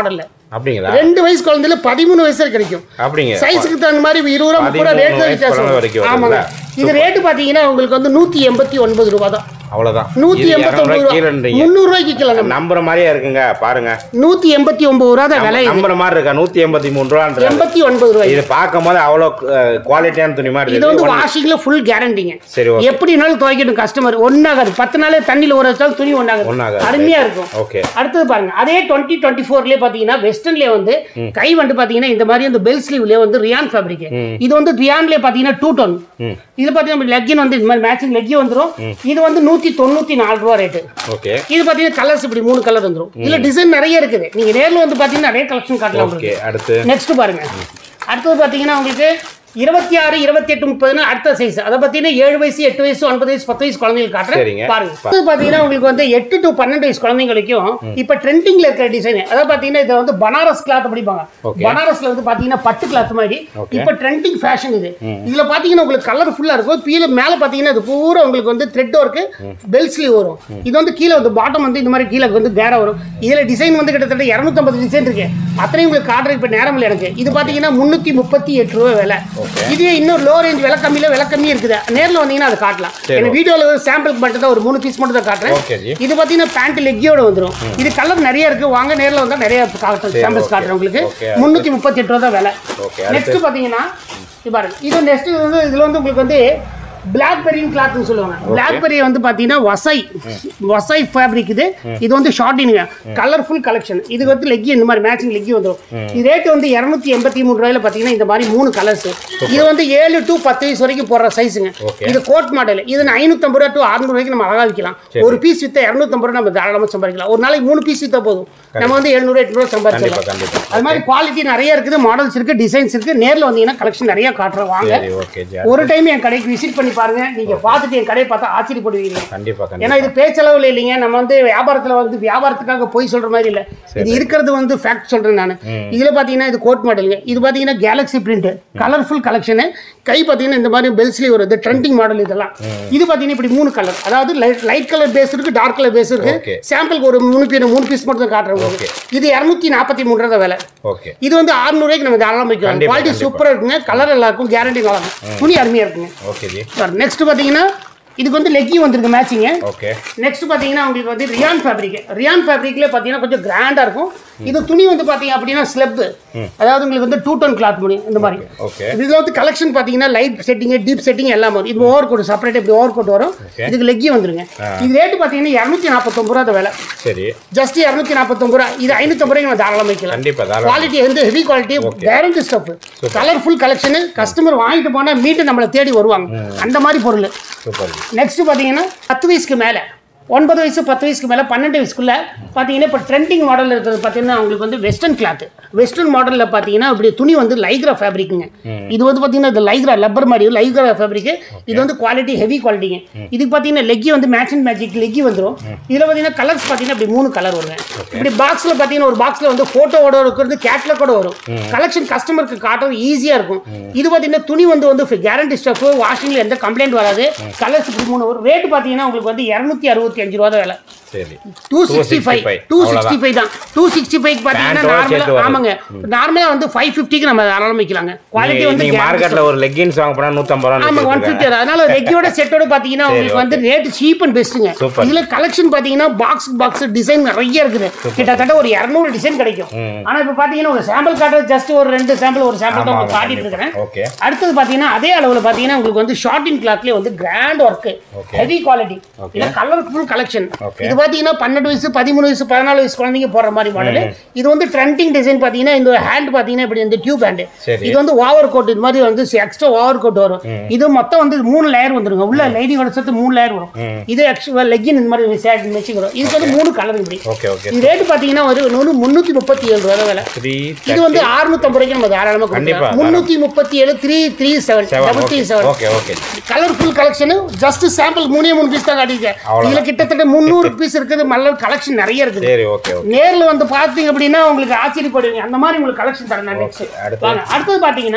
[SPEAKER 1] அப்படிங்களா
[SPEAKER 2] ரெண்டு வயசு குழந்தையில பதிமூணு வயசு வரை கிடைக்கும்
[SPEAKER 1] அப்படிங்க
[SPEAKER 2] சைஸுக்கு தகுந்த மாதிரி இருபது ரூபா முப்பது ரூபா
[SPEAKER 1] பதிமூணு
[SPEAKER 2] ரேட் தான்
[SPEAKER 1] வயசு
[SPEAKER 2] வித்தியாசம்
[SPEAKER 1] குழந்தை வரைக்கும்
[SPEAKER 2] வரும்.
[SPEAKER 1] வருதுங்களா?
[SPEAKER 2] ஆமாங்க இது ரேட்டு பார்த்தீங்கன்னா உங்களுக்கு வந்து நூற்றி எண்பத்தி ஒன்பது ரூபா தான்
[SPEAKER 1] அவ்வளவுதான்
[SPEAKER 2] நூற்றி
[SPEAKER 1] இது
[SPEAKER 2] எண்பத்தொம்பது
[SPEAKER 1] 200
[SPEAKER 2] ரூபா
[SPEAKER 1] கீழன்றீங்க
[SPEAKER 2] முந்நூறு ரூபாய்க்கு கிலோ
[SPEAKER 1] நம்புற மாதிரியே இருக்குங்க பாருங்க
[SPEAKER 2] நூற்றி எண்பத்தி ஒன்பது ரூபா தான் விலை இது
[SPEAKER 1] நம்புற மாதிரி இருக்கா நூத்தி எண்பத்தி மூணு ரூபான்றது
[SPEAKER 2] எண்பத்தி ஒன்பது ரூபாய்
[SPEAKER 1] இது பார்க்கும் போது அவ்வளோ குவாலிட்டியான துணி மாதிரி
[SPEAKER 2] இது வந்து
[SPEAKER 1] இருக்கு
[SPEAKER 2] வாஷிங்ல ஃபுல் கேரண்டிங்க
[SPEAKER 1] சரி ஓகே
[SPEAKER 2] எப்படினாலும் துவைக்கட்டும் கஸ்டமர் ஒன்றாகாது பத்து நாளே தண்ணியில் ஊற வச்சாலும் துணி ஒன்றாகாது
[SPEAKER 1] ஒன்றாகாது.
[SPEAKER 2] அருமையா இருக்கும்
[SPEAKER 1] ஓகே
[SPEAKER 2] அடுத்தது பாருங்க அதே டுவெண்ட்டி டுவெண்ட்டி ஃபோர்லேயே பார்த்தீங்கன்னா வெஸ்டர்ன்லேயே வந்து கை வந்து பார்த்தீங்கன்னா இந்த மாதிரி அந்த பெல் ஸ்லீவ்லேயே வந்து ரியான் ஃபேப்ரிக் இது வந்து ரியான்லேயே பார்த்தீங்கன்னா டூ டோன்
[SPEAKER 1] ம்
[SPEAKER 2] இது பார்த்தீங்கன்னா லெக்கின் வந்து இந்த மாதிரி மேட்சிங் லெக்கி வந்துரும் இது வந்து நூற்றி தொண்ணூற்றி நாலு ரூபா ரேட்டு
[SPEAKER 1] ஓகே
[SPEAKER 2] இது பார்த்தீங்கன்னா கலர்ஸ் இப்படி மூணு கலர் வந்துரும் இதுல டிசைன் நிறைய இருக்குது நீங்க நேர்ல வந்து பார்த்தீங்கன்னா நிறைய கலெக்ஷன் காட்டலாம்
[SPEAKER 1] ஓகே
[SPEAKER 2] உங்களுக்கு
[SPEAKER 1] அடுத்து
[SPEAKER 2] நெக்ஸ்ட் பாருங்க அடுத்தது பார்த்தீங்கன்னா உங்களுக்கு இருபத்தி ஆறு இருபத்தி எட்டு முப்பதுன்னு அடுத்த சைஸ் அதை பார்த்தீங்கன்னா ஏழு வயசு எட்டு வயசு ஒன்பது வயசு பத்து வயசு குழந்தைங்களுக்கு காட்டுறேன்
[SPEAKER 1] சரிங்க.
[SPEAKER 2] பாருங்க அடுத்தது பார்த்தீங்கன்னா உங்களுக்கு வந்து எட்டு டு பன்னெண்டு வயசு குழந்தைங்களுக்கும் இப்போ ட்ரெண்டிங்ல இருக்கிற டிசைன் அதாவது பார்த்தீங்கன்னா இதை வந்து பனாரஸ் கிளாத் அப்படிப்பாங்க
[SPEAKER 1] Okay.
[SPEAKER 2] பனாரஸ்ல வந்து பார்த்தீங்கன்னா பட்டு கிளாத் மாதிரி
[SPEAKER 1] Okay.
[SPEAKER 2] இப்போ ட்ரெண்டிங் ஃபேஷன் இது இதுல பார்த்தீங்கன்னா உங்களுக்கு கலர் ஃபுல்லா இருக்கும் கீழே மேலே பார்த்தீங்கன்னா இது பூரா உங்களுக்கு வந்து த்ரெட் ஒர்க்கு பெல் ஸ்லீவ் வரும் இது வந்து கீழே வந்து பாட்டம் வந்து இந்த மாதிரி கீழே வந்து வேற வரும் இதுல டிசைன் வந்து கிட்டத்தட்ட இரநூத்தம்பது டிசைன் இருக்கு அத்தனையும் உங்களுக்கு காட்டுறது இப்போ நேரம் இல்லை எனக்கு இது பார்த்தீங்கன்னா முந்நூற்றி முப்பத்தி எட்டு ரூபா விலை இதே இன்னும் லோ ரேஞ்ச் விலை கம்மியில விலை கம்மி இருக்குது நேரில் வந்தீங்கன்னா அதை காட்டலாம்
[SPEAKER 1] சரி,
[SPEAKER 2] எனக்கு வீடியோவில் சாம்பிளுக்கு மட்டும் தான் ஒரு மூணு பீஸ் மட்டும் தான் காட்டுறேன்
[SPEAKER 1] ஓகே ஜி
[SPEAKER 2] இது பார்த்தீங்கன்னா பேண்ட் லெக்கியோட வந்துரும் இது கலர் நிறைய இருக்கு வாங்க நேரில் வந்தா நிறைய காட்டுறேன்
[SPEAKER 1] சரி,
[SPEAKER 2] சாம்பிள்ஸ்
[SPEAKER 1] okay.
[SPEAKER 2] காட்டுறேன் உங்களுக்கு
[SPEAKER 1] Okay,
[SPEAKER 2] முந்நூற்றி முப்பத்தி எட்டு ரூபா தான் விலை
[SPEAKER 1] ஓகே அடுத்து
[SPEAKER 2] நெக்ஸ்ட் பாத்தீங்கன்னா இது பாருங்க இது நெக்ஸ்ட் வந்து இதுல வந்து உங்களுக்கு வந்து பிளாக்பெரின்னு கிளாத்னு சொல்லுவாங்க பிளாக்பெரி வந்து பாத்தீங்கன்னா வசை வசை ஃபேப்ரிக் இது இது வந்து ஷார்ட்டினுங்க கலர்ஃபுல் கலெக்ஷன் இது வந்து லெக்கி இந்த மாதிரி மேட்சிங் லெக்கி வந்துடும் இது ரேட் வந்து இரநூத்தி எண்பத்தி மூணு ரூபாயில பாத்தீங்கன்னா இந்த மாதிரி மூணு கலர்ஸ் இது வந்து ஏழு டு பத்து வயசு வரைக்கும் போடுற சைஸுங்க
[SPEAKER 1] Okay.
[SPEAKER 2] இது கோட் மாடல் இது ஐநூத்தம்பது ரூபா டு அறுநூறு ரூபாய்க்கு நம்ம அழகா விற்கலாம் ஒரு பீஸ் வித்த இரநூத்தம்பது ரூபா நம்ம தாராளமா சம்பாதிக்கலாம் ஒரு நாளைக்கு மூணு பீஸ் வித்தா போதும் நம்ம வந்து எழுநூறு எட்நூறு
[SPEAKER 1] கண்டிப்பா
[SPEAKER 2] சம்பாதிக்கலாம்
[SPEAKER 1] கண்டிப்பா
[SPEAKER 2] அது மாதிரி குவாலிட்டி நிறைய இருக்குது மாடல்ஸ் இருக்கு டிசைன்ஸ் இருக்கு நேர்ல வந்தீங்கன்னா கலெக்ஷன் நிறைய காட்டுறோம் வாங்க
[SPEAKER 1] சரி ஓகே ஜி
[SPEAKER 2] ஒரு டைம் என் கடைக்கு விசிட் பண்ணி பாருங்க நீங்க பார்த்துட்டு என் கடையை பார்த்தா ஆச்சரியப்படுவீங்க
[SPEAKER 1] கண்டிப்பா
[SPEAKER 2] ஏன்னா
[SPEAKER 1] கண்டிப்பா
[SPEAKER 2] இது பேச்சளவில் இல்லைங்க நம்ம வந்து வியாபாரத்துல வந்து வியாபாரத்துக்காக போய் சொல்ற மாதிரி இல்ல இது இருக்கிறது வந்து ஃபேக்ட் சொல்றேன் நான் இதுல பாத்தீங்கன்னா இது கோட் மாடலுங்க இது பாத்தீங்கன்னா கேலக்ஸி பிரிண்ட் கலர்ஃபுல் கலெக்ஷன் கை பாத்தீங்கன்னா இந்த மாதிரி பெல்ஸ்லி வருது ட்ரெண்டிங் மாடல் இதெல்லாம் இது பாத்தீங்கன்னா இப்படி மூணு கலர் அதாவது லைட் கலர் பேஸ் இருக்கு டார்க் கலர் பேஸ் இருக்கு
[SPEAKER 1] Okay.
[SPEAKER 2] சாம்பிளுக்கு ஒரு மூணு பீஸ் மூணு பீஸ் மட்டும் தான் காட்டுறேன் உங்களுக்கு. இது இரநூத்தி நாற்பத்தி மூணு ரூபா விலை
[SPEAKER 1] ஓகே
[SPEAKER 2] இது வந்து 600 ரூபாய்க்கு நம்ம தாராளமாக வைக்கலாம்
[SPEAKER 1] கண்டிப்பா,
[SPEAKER 2] குவாலிட்டி
[SPEAKER 1] கண்டிப்பா.
[SPEAKER 2] சூப்பரா இருக்குங்க கலர் நல்லா இருக்கும் கேரண்டி நல்லா இருக்கும் துணி அருமையா இருக்குங்க
[SPEAKER 1] ஓகே ஜி
[SPEAKER 2] சார் நெக்ஸ்ட் பாத்தீங்கன்னா இதுக்கு வந்து லெக்கி வந்திருக்கு மேட்சிங்க
[SPEAKER 1] ஓகே
[SPEAKER 2] நெக்ஸ்ட் பாத்தீங்கன்னா உங்களுக்கு வந்து ரியான் ஃபேப்ரிக் ரியான் ஃபேப்ரிக்ல பாத்தீங்கன்னா கொஞ்சம் கிராண்டா இருக்கும் இது துணி வந்து பாத்தீங்க அப்படின்னா ஸ்லெப் அதாவது உங்களுக்கு வந்து டூ டோன் கிளாத் முடியும் இந்த மாதிரி
[SPEAKER 1] ஓகே
[SPEAKER 2] இதுல வந்து கலெக்ஷன் பாத்தீங்கன்னா லைட் செட்டிங் டீப் செட்டிங் எல்லாம் வரும் இது ஓவர் கோட் செப்பரேட் இப்படி ஓவர் கோட் வரும்
[SPEAKER 1] Okay.
[SPEAKER 2] இதுக்கு லெக்கி வந்துருங்க இது ரேட் பாத்தீங்கன்னா இரநூத்தி நாற்பத்தொம்பது ரூபா விலை
[SPEAKER 1] சரி
[SPEAKER 2] ஜஸ்ட் இரநூத்தி நாற்பத்தொம்பது ரூபா இது ஐநூத்தம்பது ரூபாய்க்கு நம்ம தாராளமாக வைக்கலாம்
[SPEAKER 1] கண்டிப்பா தாராளமா
[SPEAKER 2] குவாலிட்டி வந்து heavy quality guarantee stuff colourful collection customer வாங்கிட்டு போனா மீண்டும் நம்மளை தேடி வருவாங்க அந்த மாதிரி பொருள்
[SPEAKER 1] சூப்பர் ஜி
[SPEAKER 2] நெக்ஸ்ட் பாத்தீங்கன்னா பத்து வயசுக்கு மேல ஒன்பது வயசு பத்து வயசுக்கு மேல பன்னெண்டு வயசுக்குள்ள பாத்தீங்கன்னா இப்போ ட்ரெண்டிங் மாடல் இருக்கிறது பாத்தீங்கன்னா உங்களுக்கு வந்து வெஸ்டர்ன் கிளாத் வெஸ்டர்ன் மாடல்ல பாத்தீங்கன்னா இப்படி துணி வந்து லைக்ரா ஃபேப்ரிக்குங்க இது வந்து பாத்தீங்கன்னா இது லைக்ரா லப்பர் மாதிரி லைக்ரா ஃபேப்ரிக் இது வந்து குவாலிட்டி ஹெவி குவாலிட்டிங்க இதுக்கு பாத்தீங்கன்னா லெக்கி வந்து மேட்ச் அண்ட் மேஜிக் லெக்கி வந்துரும் இதுல பாத்தீங்கன்னா கலர்ஸ் பாத்தீங்கன்னா இப்படி மூணு கலர் வருங்க இப்படி பாக்ஸ்ல பாத்தீங்கன்னா ஒரு பாக்ஸ்ல வந்து போட்டோவோட இருக்கிறது கேட்லாக்கோட வரும் கலெக்ஷன் கஸ்டமருக்கு காட்டுறது ஈஸியா இருக்கும் இது பாத்தீங்கன்னா துணி வந்து வந்து கேரண்டி ஸ்டஃப் வாஷிங்ல எந்த கம்ப்ளைண்ட் வராது கலர்ஸ் இப்படி மூணு வரும் ரேட் பாத்தீங்கன்னா உங்களுக்கு வந்து இரநூத்தி அறுபத்தி அஞ்சு ரூபா தான் விலை
[SPEAKER 1] சரி
[SPEAKER 2] two sixty five
[SPEAKER 1] 265
[SPEAKER 2] two sixty five தான் டூ சிக்ஸ்டி ஃபைவ் பார்த்தீங்கன்னா
[SPEAKER 1] Pant ஓட சேர்த்து
[SPEAKER 2] நார்மலாக
[SPEAKER 1] வருது.
[SPEAKER 2] ஆமாங்க நார்மலாக வந்து ஃபைவ் ஃபிஃப்டிக்கு நம்ம ஆரம்பிக்கலாங்க குவாலிட்டி வந்து
[SPEAKER 1] நீங்க
[SPEAKER 2] guarantee
[SPEAKER 1] மார்க்கெட்ல ஒரு லெக்கின்ஸ் வாங்க போனா நூத்தம்பது ரூபா
[SPEAKER 2] ஆமாங்க ஒன் ஃபிஃப்டி அதனால ரெக்கியோட செட்டோட பார்த்தீங்கன்னா உங்களுக்கு வந்து ரேட் சீப் அண்ட் பெஸ்ட்டுங்க
[SPEAKER 1] Super.
[SPEAKER 2] இதுல கலெக்ஷன் பார்த்தீங்கன்னா பாக்ஸ் பாக்ஸ் டிசைன் நிறைய இருக்குது கிட்டத்தட்ட ஒரு இரநூறு டிசைன் கிடைக்கும் ஆனா இப்போ பார்த்தீங்கன்னா ஒரு சாம்பிள் காட்டுறது ஜஸ்ட் ஒரு ரெண்டு சாம்பிள் ஒரு சாம்பிள் தான் உங்களுக்கு காட்டிட்டு இருக்கிறேன்
[SPEAKER 1] ஓகே
[SPEAKER 2] அடுத்தது பார்த்தீங்கன்னா அதே அளவில் பார்த்தீங்கன்னா உங்களுக்கு வந்து ஷார்ட்டின் கிளாத்லேயே வந்து grand work
[SPEAKER 1] Okay.
[SPEAKER 2] Heavy quality
[SPEAKER 1] Okay.
[SPEAKER 2] இது கலர்ஃபுல் கலெக்ஷன்
[SPEAKER 1] Okay.
[SPEAKER 2] இது பார்த்தீங்கன்னா பன்னெண்டு வயசு பதிமூணு வயசு பதினாலு வயசு குழந்தைங்க போடுற மாதிரி மாடல் இது வந்து ட்ரெண்டிங் டிசைன் பார்த்தீங்கன்னா இந்த ஹேண்ட் பார்த்தீங்கன்னா இப்படி இந்த டியூப் ஹேண்ட்
[SPEAKER 1] சரி.
[SPEAKER 2] இது வந்து ஓவர் கோட் இது மாதிரி வந்து எக்ஸ்ட்ரா ஓவர் கோட் வரும் இது மொத்தம் வந்து மூணு லேயர் வந்துருங்க உள்ள லைனிங்கோட சேர்த்து மூணு லேயர் வரும் இது ஆக்சுவலாக லெக்கின் இந்த மாதிரி சேட் மேட்சிங் வரும் இதுக்கு வந்து மூணு கலர் இப்படி
[SPEAKER 1] ஓகே ஓகே
[SPEAKER 2] இது ரேட் பார்த்தீங்கன்னா ஒரு நூறு முந்நூற்றி முப்பத்தி ஏழு ரூபா விலை
[SPEAKER 1] த்ரீ
[SPEAKER 2] இது வந்து 650 ரூபாய்க்கு நம்ம தாராளமாக
[SPEAKER 1] கண்டிப்பா,
[SPEAKER 2] கொடுக்கலாம் முந்நூற்றி முப்பத்தி ஏழு three three seven
[SPEAKER 1] seven
[SPEAKER 2] double three
[SPEAKER 1] okay
[SPEAKER 2] seven
[SPEAKER 1] okay okay
[SPEAKER 2] colourful collection just sample மூணே மூணு பீஸ் தான் காட்டியிருக்கேன்
[SPEAKER 1] அவ்வளவுதான்.
[SPEAKER 2] இதுல கிட்டத்தட்ட முந்நூறு பீஸ் இருக்குது நல்ல கலெக்ஷன் நிறைய இருக்குது
[SPEAKER 1] சரி ஓகே ஓகே
[SPEAKER 2] நேர்ல வந்து பார்த்தீங்க அப்படின்னா உங்களுக்கு ஆச்சரியப்படுவீங்க அந்த மாதிரி உங்களுக்கு கலெக்ஷன் தரேன் நான் நெக்ஸ்ட்
[SPEAKER 1] அடுத்து?
[SPEAKER 2] வாங்க அடுத்தது பார்த்தீங்கன்னா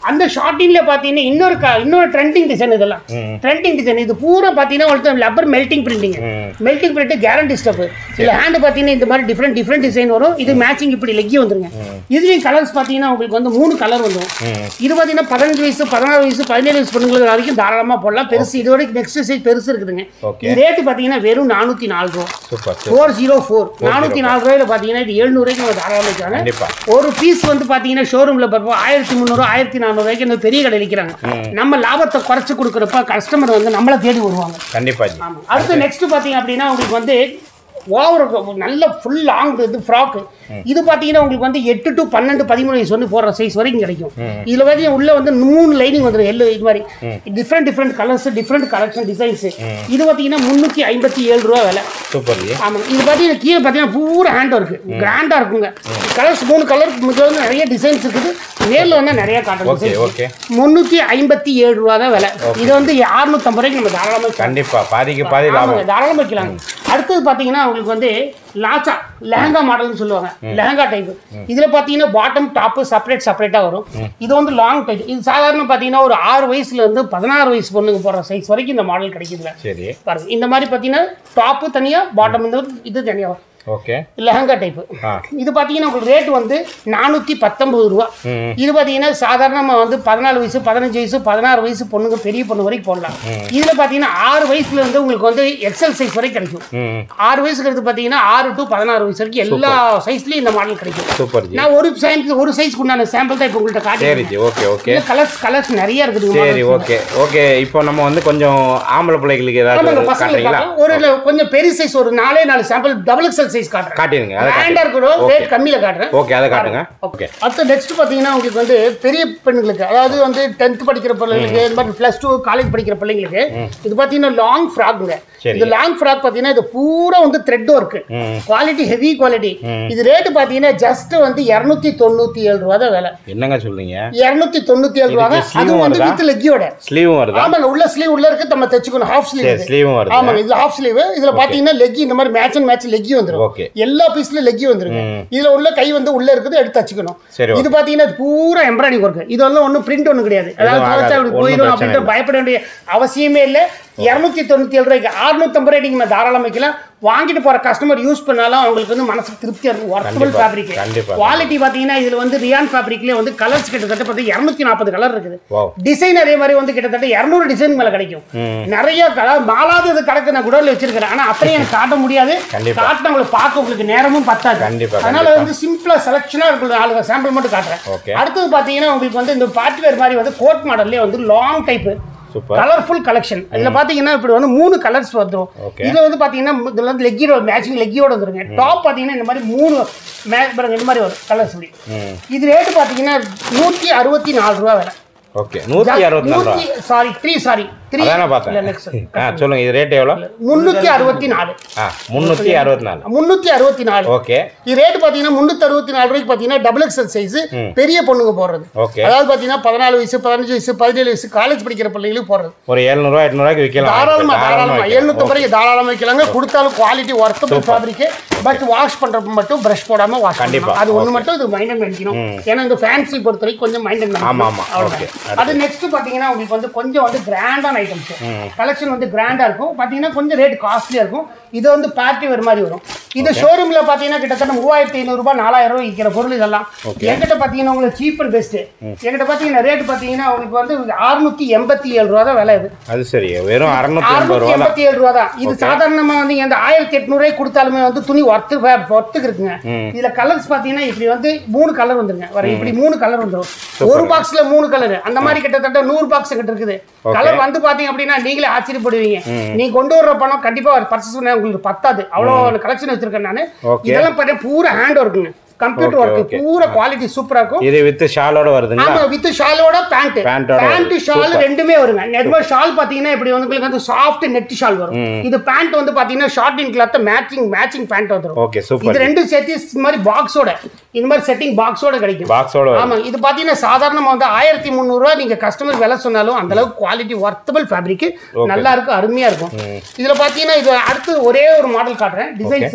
[SPEAKER 2] அந்த ஷார்ட்டிங்ல பாத்தீங்கன்னா இன்னொரு க- இன்னொரு ட்ரெண்டிங் டிசைன் இதெல்லாம் ட்ரெண்டிங் டிசைன் இது பூரா பாத்தீங்கன்னா உங்களுக்கு rubber melting printing melting print guarantee stuff இதுல ஹேண்ட் பாத்தீங்கன்னா இந்த மாதிரி டிஃப்ரெண்ட் டிஃப்ரெண்ட் டிசைன் வரும் இது மேட்சிங் இப்படி லெக்கி வந்துருங்க இதுலயும் கலர்ஸ் பாத்தீங்கன்னா உங்களுக்கு வந்து மூணு கலர் வந்துரும் இது பாத்தீங்கன்னா பதினஞ்சு வயசு பதினாறு வயசு பதினேழு வயசு பொண்ணுங்களுக்கு வரைக்கும் தாராளமா போடலாம் பெருசு இது வரைக்கும் நெக்ஸ்ட் சைஸ் பெருசு இருக்குதுங்க
[SPEAKER 3] Okay.
[SPEAKER 2] இது ரேட்டு பாத்தீங்கன்னா வெறும் நானூத்தி நாலு ரூபா
[SPEAKER 3] சூப்பர்
[SPEAKER 2] ஃபோர் ஜீரோ ஃபோர் நானூற்றி நாலு ரூபாயில பார்த்தீங்கன்னா இது எழுநூறுவாய்க்கு நம்ம தாராளம் வைக்கிறாங்க
[SPEAKER 3] கண்டிப்பா.
[SPEAKER 2] ஒரு பீஸ் வந்து பார்த்தீங்கன்னா ஷோரூமில் பார்ப்போம் ஆயிரத்தி முந்நூறு ஆயிரத்தி நானூறுவாய்க்கு இந்த பெரிய கடை விற்கிறாங்க நம்ம லாபத்தை குறைச்சு கொடுக்குறப்ப கஸ்டமர் வந்து நம்மளை தேடி வருவாங்க
[SPEAKER 3] கண்டிப்பா ஜி
[SPEAKER 2] ஆமாம் அடுத்து நெக்ஸ்ட் பார்த்தீங்க அப்படின்னா உங்களுக்கு வந்து ஓவர் நல்ல ஃபுல் லாங் இது ஃப்ராக்கு இது பார்த்தீங்கன்னா உங்களுக்கு வந்து எட்டு டு பன்னெண்டு பதிமூணு வயசு வந்து போடுற சைஸ் வரைக்கும் கிடைக்கும் இதில் வந்து உள்ள வந்து மூணு லைனிங் வந்துடும் எல்லோ இது மாதிரி different different colours different collection designs இது பார்த்தீங்கன்னா முந்நூற்றி ஐம்பத்தி ஏழு ரூபா விலை
[SPEAKER 3] சூப்பர் ஜி
[SPEAKER 2] ஆமாம் இது பார்த்தீங்கன்னா கீழே பார்த்தீங்கன்னா பூரா ஹேண்ட் ஒர்க்கு கிராண்டாக இருக்குங்க கலர்ஸ் மூணு கலர் வந்து நிறைய டிசைன்ஸ் இருக்குது நேரில் வந்து நிறைய காட்டன்
[SPEAKER 3] ஓகே
[SPEAKER 2] டிசைன்ஸ்
[SPEAKER 3] ஓகே
[SPEAKER 2] முந்நூற்றி ஐம்பத்தி ஏழு ரூபா தான் விலை இது வந்து அறுநூத்தம்பது ரூபாய்க்கு நம்ம தாராளமாக விற்கலாம்.
[SPEAKER 3] கண்டிப்பா பாதிக்கு பாதி
[SPEAKER 2] ஆமாங்க
[SPEAKER 3] லாபம்
[SPEAKER 2] தாராளமாக வைக்கலாங்க அடுத்தது பார்த்தீங்கன்னா உங்களுக்கு வந்து லாச்சா லெஹங்கா மாடல்னு சொல்லுவாங்க லெஹங்கா டைப் இதில் பார்த்தீங்கன்னா பாட்டம் டாப்பு செப்பரேட் செப்பரேட்டாக வரும் இது வந்து லாங் டைப் இது சாதாரண பார்த்தீங்கன்னா ஒரு ஆறு வயசுல இருந்து பதினாறு வயசு பொண்ணுங்க போடுற சைஸ் வரைக்கும் இந்த மாடல் கிடைக்குதுல
[SPEAKER 3] சரி
[SPEAKER 2] பாருங்க இந்த மாதிரி பார்த்தீங்கன்னா டாப்பு தனியாக பாட்டம் இந்த இது தனியாக வரும்
[SPEAKER 3] ஓகே
[SPEAKER 2] லெஹங்கா டைப்பு
[SPEAKER 3] ஆ
[SPEAKER 2] இது பார்த்தீங்கன்னா உங்களுக்கு ரேட் வந்து நானூற்றி பத்தொம்பது ரூபா
[SPEAKER 3] ம்
[SPEAKER 2] இது பார்த்தீங்கன்னா சாதாரணமாக வந்து பதினாலு வயசு பதினஞ்சு வயசு பதினாறு வயசு பொண்ணுங்க பெரிய பொண்ணு வரைக்கும் போடலாம் இதில் பார்த்தீங்கன்னா ஆறு வயசுல இருந்து உங்களுக்கு வந்து எக்ஸல் சைஸ் வரைக்கும் கிடைக்கும்
[SPEAKER 3] ம்
[SPEAKER 2] ஆறு வயசுக்கு பார்த்தீங்கன்னா ஆறு டு பதினாறு வயசு வரைக்கும் எல்லா சைஸ்லயும் இந்த மாடல் கிடைக்கும்
[SPEAKER 3] சூப்பர் ஜி
[SPEAKER 2] நான் ஒரு சைஸ் ஒரு சைஸ்க்கு உண்டான சாம்பிள் தான் இப்போ உங்கள்கிட்ட
[SPEAKER 3] சரி
[SPEAKER 2] காட்டி
[SPEAKER 3] ji okay okay
[SPEAKER 2] colours colours நிறைய இருக்குது
[SPEAKER 3] சரி ஓகே ஓகே இப்போ நம்ம வந்து கொஞ்சம் ஆம்பளை பிள்ளைகளுக்கு
[SPEAKER 2] ஆமாங்க
[SPEAKER 3] ஏதாவது
[SPEAKER 2] பசங்களுக்கு
[SPEAKER 3] காட்டுறீங்களா
[SPEAKER 2] காட்டுறேன். ஒரு இல்ல, கொஞ்சம் பெரிய சைஸ் ஒரு நாலே நாலு சாம்பிள் டபுள் எக்ஸல் சைஸ் காட்டுறேன்
[SPEAKER 3] காட்டிடுங்க அதை
[SPEAKER 2] பிராண்டா
[SPEAKER 3] காட்டுங்க
[SPEAKER 2] இருக்கணும்
[SPEAKER 3] ஓகே
[SPEAKER 2] ரேட் கம்மியில காட்டுறேன்
[SPEAKER 3] ஓகே அதை காட்டுங்க ஓகே
[SPEAKER 2] அடுத்து நெக்ஸ்ட் பார்த்தீங்கன்னா உங்களுக்கு வந்து பெரிய பெண்களுக்கு அதாவது வந்து டென்த் படிக்கிற பிள்ளைங்களுக்கு இந்த மாதிரி ப்ளஸ் டூ காலேஜ் படிக்கிற பிள்ளைங்களுக்கு இது பார்த்தீங்கன்னா லாங் ஃப்ராக்குங்க
[SPEAKER 3] சரி.
[SPEAKER 2] இது லாங் ஃப்ராக் பார்த்தீங்கன்னா இது பூரா வந்து த்ரெட் ஒர்க்கு
[SPEAKER 3] ம்
[SPEAKER 2] குவாலிட்டி ஹெவி குவாலிட்டி இது ரேட்டு பார்த்தீங்கன்னா ஜஸ்ட் வந்து இரநூத்தி தொண்ணூற்றி ஏழு ரூபா தான் விலை
[SPEAKER 3] என்னங்க சொல்றீங்க
[SPEAKER 2] இரநூத்தி தொண்ணூற்றி ஏழு ரூபா தான்
[SPEAKER 3] இதுக்கு sleeve
[SPEAKER 2] அதுவும் வந்து
[SPEAKER 3] வருதா?
[SPEAKER 2] வித் லெக்கியோட
[SPEAKER 3] ஸ்லீவும் வருதா
[SPEAKER 2] ஆமாங்க உள்ள ஸ்லீவ் உள்ள இருக்கு நம்ம தைச்சுக்கணும் ஹாஃப்
[SPEAKER 3] சரி
[SPEAKER 2] ஸ்லீவ்
[SPEAKER 3] ஸ்லீவும் வருது
[SPEAKER 2] ஆமாங்க இதுல ஹாஃப் ஸ்லீவ் இதுல பாத்தீங்கன்னா லெக்கி இந்த மாதிரி மேட்ச் அண்ட் மேட்ச் லெக்கி வந்துரும்
[SPEAKER 3] ஓகே
[SPEAKER 2] எல்லா பீஸ்ல லெக்கி வந்துருங்க இதுல உள்ள கை வந்து உள்ள இருக்குது எடுத்து தச்சுக்கணும்
[SPEAKER 3] சரி
[SPEAKER 2] இது பாத்தீங்கன்னா இது பூரா எம்ப்ராய்டிங் ஒர்க் இது வந்து ஒன்றும் பிரிண்ட் ஒன்றும் கிடையாது அதாவது
[SPEAKER 3] ஆகாது.
[SPEAKER 2] துவைச்சா அப்படி
[SPEAKER 3] ஒண்ணும்
[SPEAKER 2] போயிடும்
[SPEAKER 3] பிரச்சனை
[SPEAKER 2] அப்படின்ட்டு பயப்பட வேண்டிய அவசியமே இல்லை இரநூத்தி தொண்ணூத்தி ஏழு ரூபாய்க்கு அறுநூத்தம்பது ரூபாய்க்கு நம்ம தாராளம் வைக்கலாம் வாங்கிட்டு போற கஸ்டமர் யூஸ் பண்ணாலும் அவங்களுக்கு வந்து மனசுக்கு திருப்தியா இருக்கும் ஒர்க்கபிள்
[SPEAKER 3] கண்டிப்பா,
[SPEAKER 2] ஃபேப்ரிக்
[SPEAKER 3] கண்டிப்பா.
[SPEAKER 2] குவாலிட்டி பாத்தீங்கன்னா இதுல வந்து ரியான் ஃபேப்ரிக்லேயே வந்து கலர்ஸ் கிட்டத்தட்ட பார்த்து இரநூத்தி நாற்பது கலர் இருக்குது
[SPEAKER 3] வாவ்
[SPEAKER 2] டிசைன் அதே மாதிரி வந்து கிட்டத்தட்ட இரநூறு டிசைன் மேல கிடைக்கும் நிறைய கலர் மாலாவது இது கணக்கு நான் குடோன்ல வச்சிருக்கிறேன் ஆனா அப்படியே எனக்கு காட்ட முடியாது
[SPEAKER 3] கண்டிப்பா.
[SPEAKER 2] காட்டின உங்களுக்கு பார்க்க உங்களுக்கு நேரமும் பத்தாது
[SPEAKER 3] கண்டிப்பா,
[SPEAKER 2] அதனால
[SPEAKER 3] கண்டிப்பா.
[SPEAKER 2] வந்து சிம்பிளா செலக்ஷனா உங்களுக்கு நாலு சாம்பிள் மட்டும் காட்டுறேன்
[SPEAKER 3] ஓகே
[SPEAKER 2] அடுத்தது பாத்தீங்கன்னா உங்களுக்கு வந்து இந்த பார்ட்டி வேர் மாதிரி வந்து கோட் மாடல்லே வந்து long type
[SPEAKER 3] super
[SPEAKER 2] colourful collection இதுல பாத்தீங்கன்னா இப்படி வந்து மூணு கலர்ஸ் வந்துரும்
[SPEAKER 3] Okay.
[SPEAKER 2] இதுல வந்து பாத்தீங்கன்னா இதுல வந்து லெக்கியோட மேட்சிங் லெக்கியோட வந்துருங்க டாப் பாத்தீங்கன்னா இந்த மாதிரி மூணு மே- பாருங்க இந்த மாதிரி வரும் கலர்ஸ் இப்படி
[SPEAKER 3] ம்
[SPEAKER 2] இது ரேட்டு பாத்தீங்கன்னா நூத்தி அறுபத்தி நாலு ரூபா விலை
[SPEAKER 3] ஓகே நூற்றி அறுபத்தி நாலு ரூபா
[SPEAKER 2] சாரி த்ரீ சாரி த்ரீ
[SPEAKER 3] அதானே பார்த்தேன் ஆ சொல்லுங்க இது ரேட் எவ்வளோ
[SPEAKER 2] முன்னூத்தி அறுபத்தி நாலு
[SPEAKER 3] ஆ முந்நூற்றி அறுபத்தி நாலு
[SPEAKER 2] முன்னூத்தி அறுபத்தி நாலு
[SPEAKER 3] ஓகே
[SPEAKER 2] இது ரேட் பாத்தீங்கன்னா முன்னூத்தி அறுபத்தி நாலு ரூபாய்க்கு பாத்தீங்கன்னா டபுள் எக்ஸல் சைஸ் பெரிய பொண்ணுங்க போடுறது
[SPEAKER 3] ஓகே
[SPEAKER 2] அதாவது பாத்தீங்கன்னா பதினாலு வயசு பதினஞ்சு வயசு பதினேழு வயசு காலேஜ் படிக்கிற பிள்ளைங்களுக்கு போடுறது
[SPEAKER 3] ஒரு எழுநூறுவா எட்நூறுவாய்க்கு விற்கலாம்
[SPEAKER 2] தாராளமா தாராளமா
[SPEAKER 3] வைக்கலாம்.
[SPEAKER 2] எழுநூத்தி ரூபாய்க்கு தாராளமா வைக்கலாங்க கொடுத்தாலும் quality worthable fabric but wash பண்றப்ப மட்டும் பிரஷ் போடாம வாஷ்
[SPEAKER 3] கண்டிப்பா.
[SPEAKER 2] பண்ணணும் அது ஒண்ணு மட்டும் இது மைண்டன் பண்ணிக்கணும் ஏன்னா இந்த ஃபேன்சி பொறுத்த வரைக்கும் கொஞ்சம் மைண்டன்
[SPEAKER 3] ஆமா, ஆமா. ஓகே.
[SPEAKER 2] அது நெக்ஸ்ட் பாத்தீங்கன்னா உங்களுக்கு வந்து கொஞ்சம் வந்து கிராண்டான ஐட்டம்ஸ் கலெக்ஷன் வந்து கிராண்டா இருக்கும் பாத்தீங்கன்னா கொஞ்சம் ரேட் காஸ்ட்லியா இருக்கும் இது வந்து பார்ட்டி வேறு மாதிரி வரும் இது ஷோரூம்ல பாத்தீங்கன்னா கிட்டத்தட்ட மூவாயிரத்தி ஐநூறு ரூபாய் நாலாயிரம் ரூபாய் விற்கிற பொருள் இதெல்லாம் என்கிட்ட பாத்தீங்கன்னா உங்களுக்கு சீப் அண்ட் பெஸ்ட் என்கிட்ட பாத்தீங்கன்னா ரேட் பாத்தீங்கன்னா உங்களுக்கு வந்து அறுநூத்தி எண்பத்தி ஏழு ரூபா தான் விலை இது
[SPEAKER 3] அது சரி வெறும் அறுநூத்தி எண்பது
[SPEAKER 2] அறுநூத்தி
[SPEAKER 3] ரூபா தான்
[SPEAKER 2] எண்பத்தி ஏழு ரூபா தான் இது சாதாரணமா வந்து இந்த ஆயிரத்தி எட்நூறு கொடுத்தாலுமே வந்து துணி ஒர்த்து ஒர்த்துக்கு இருக்குங்க இதுல கலர்ஸ் பாத்தீங்கன்னா இப்படி வந்து மூணு கலர் வந்துருங்க வர இப்படி மூணு கலர் வந்துரும் ஒரு பாக்ஸ்ல மூணு கலர் அந்த மாதிரி கிட்டத்தட்ட நூறு பாக்ஸ் கிட்ட இருக்குது கலர் வந்து பாத்தீங்க அப்படின்னா நீங்களே ஆச்சரியப்படுவீங்க நீங்க கொண்டு வர்ற பணம் கண்டிப்பா பர்ச்சேஸ் பண்ண உங்களுக்கு பத்தாது அவ்வளவு கலெக்ஷன் வச்சிருக்கேன் நானு
[SPEAKER 3] Okay.
[SPEAKER 2] இதெல்லாம் பாத்தீங்கன்னா பூரா ஹேண்ட் ஒர்க்குங்க கம்ப்யூட்டர்
[SPEAKER 3] Okay,
[SPEAKER 2] ஒர்க்
[SPEAKER 3] okay.
[SPEAKER 2] பூரா குவாலிட்டி சூப்பரா இருக்கும்
[SPEAKER 3] இது வித் ஷாலோட வருதுங்களா
[SPEAKER 2] ஆமா வித் ஷாலோட பேண்ட்
[SPEAKER 3] Pant ஓட
[SPEAKER 2] பேண்ட்
[SPEAKER 3] வரும்.
[SPEAKER 2] Shawl
[SPEAKER 3] Super.
[SPEAKER 2] ரெண்டுமே வருங்க நெட்மா ஷால் பாத்தீங்கன்னா இப்படி வந்து உங்களுக்கு வந்து சாஃப்ட் நெட் ஷால் வரும் இது பேண்ட் வந்து பாத்தீங்கன்னா short in cloth matching matching pant வந்துரும்
[SPEAKER 3] ஓகே
[SPEAKER 2] இது
[SPEAKER 3] சூப்பர்
[SPEAKER 2] ரெண்டும் சேர்த்து இந்த மாதிரி பாக்ஸோட இந்த மாதிரி செட்டிங் பாக்ஸோட கிடைக்கும்
[SPEAKER 3] பாக்ஸோட வரும்
[SPEAKER 2] ஆமா இது பாத்தீங்கன்னா சாதாரணமா வந்து ஆயிரத்தி முந்நூறுரூவா நீங்க கஸ்டமர் விலை சொன்னாலும் அந்த அளவுக்கு குவாலிட்டி ஒர்த்தபிள் ஃபேப்ரிக் நல்லா இருக்கும் அருமையா இருக்கும் இதுல பாத்தீங்கன்னா இது அடுத்து ஒரே ஒரு மாடல் காட்டுறேன் டிசைன்ஸ்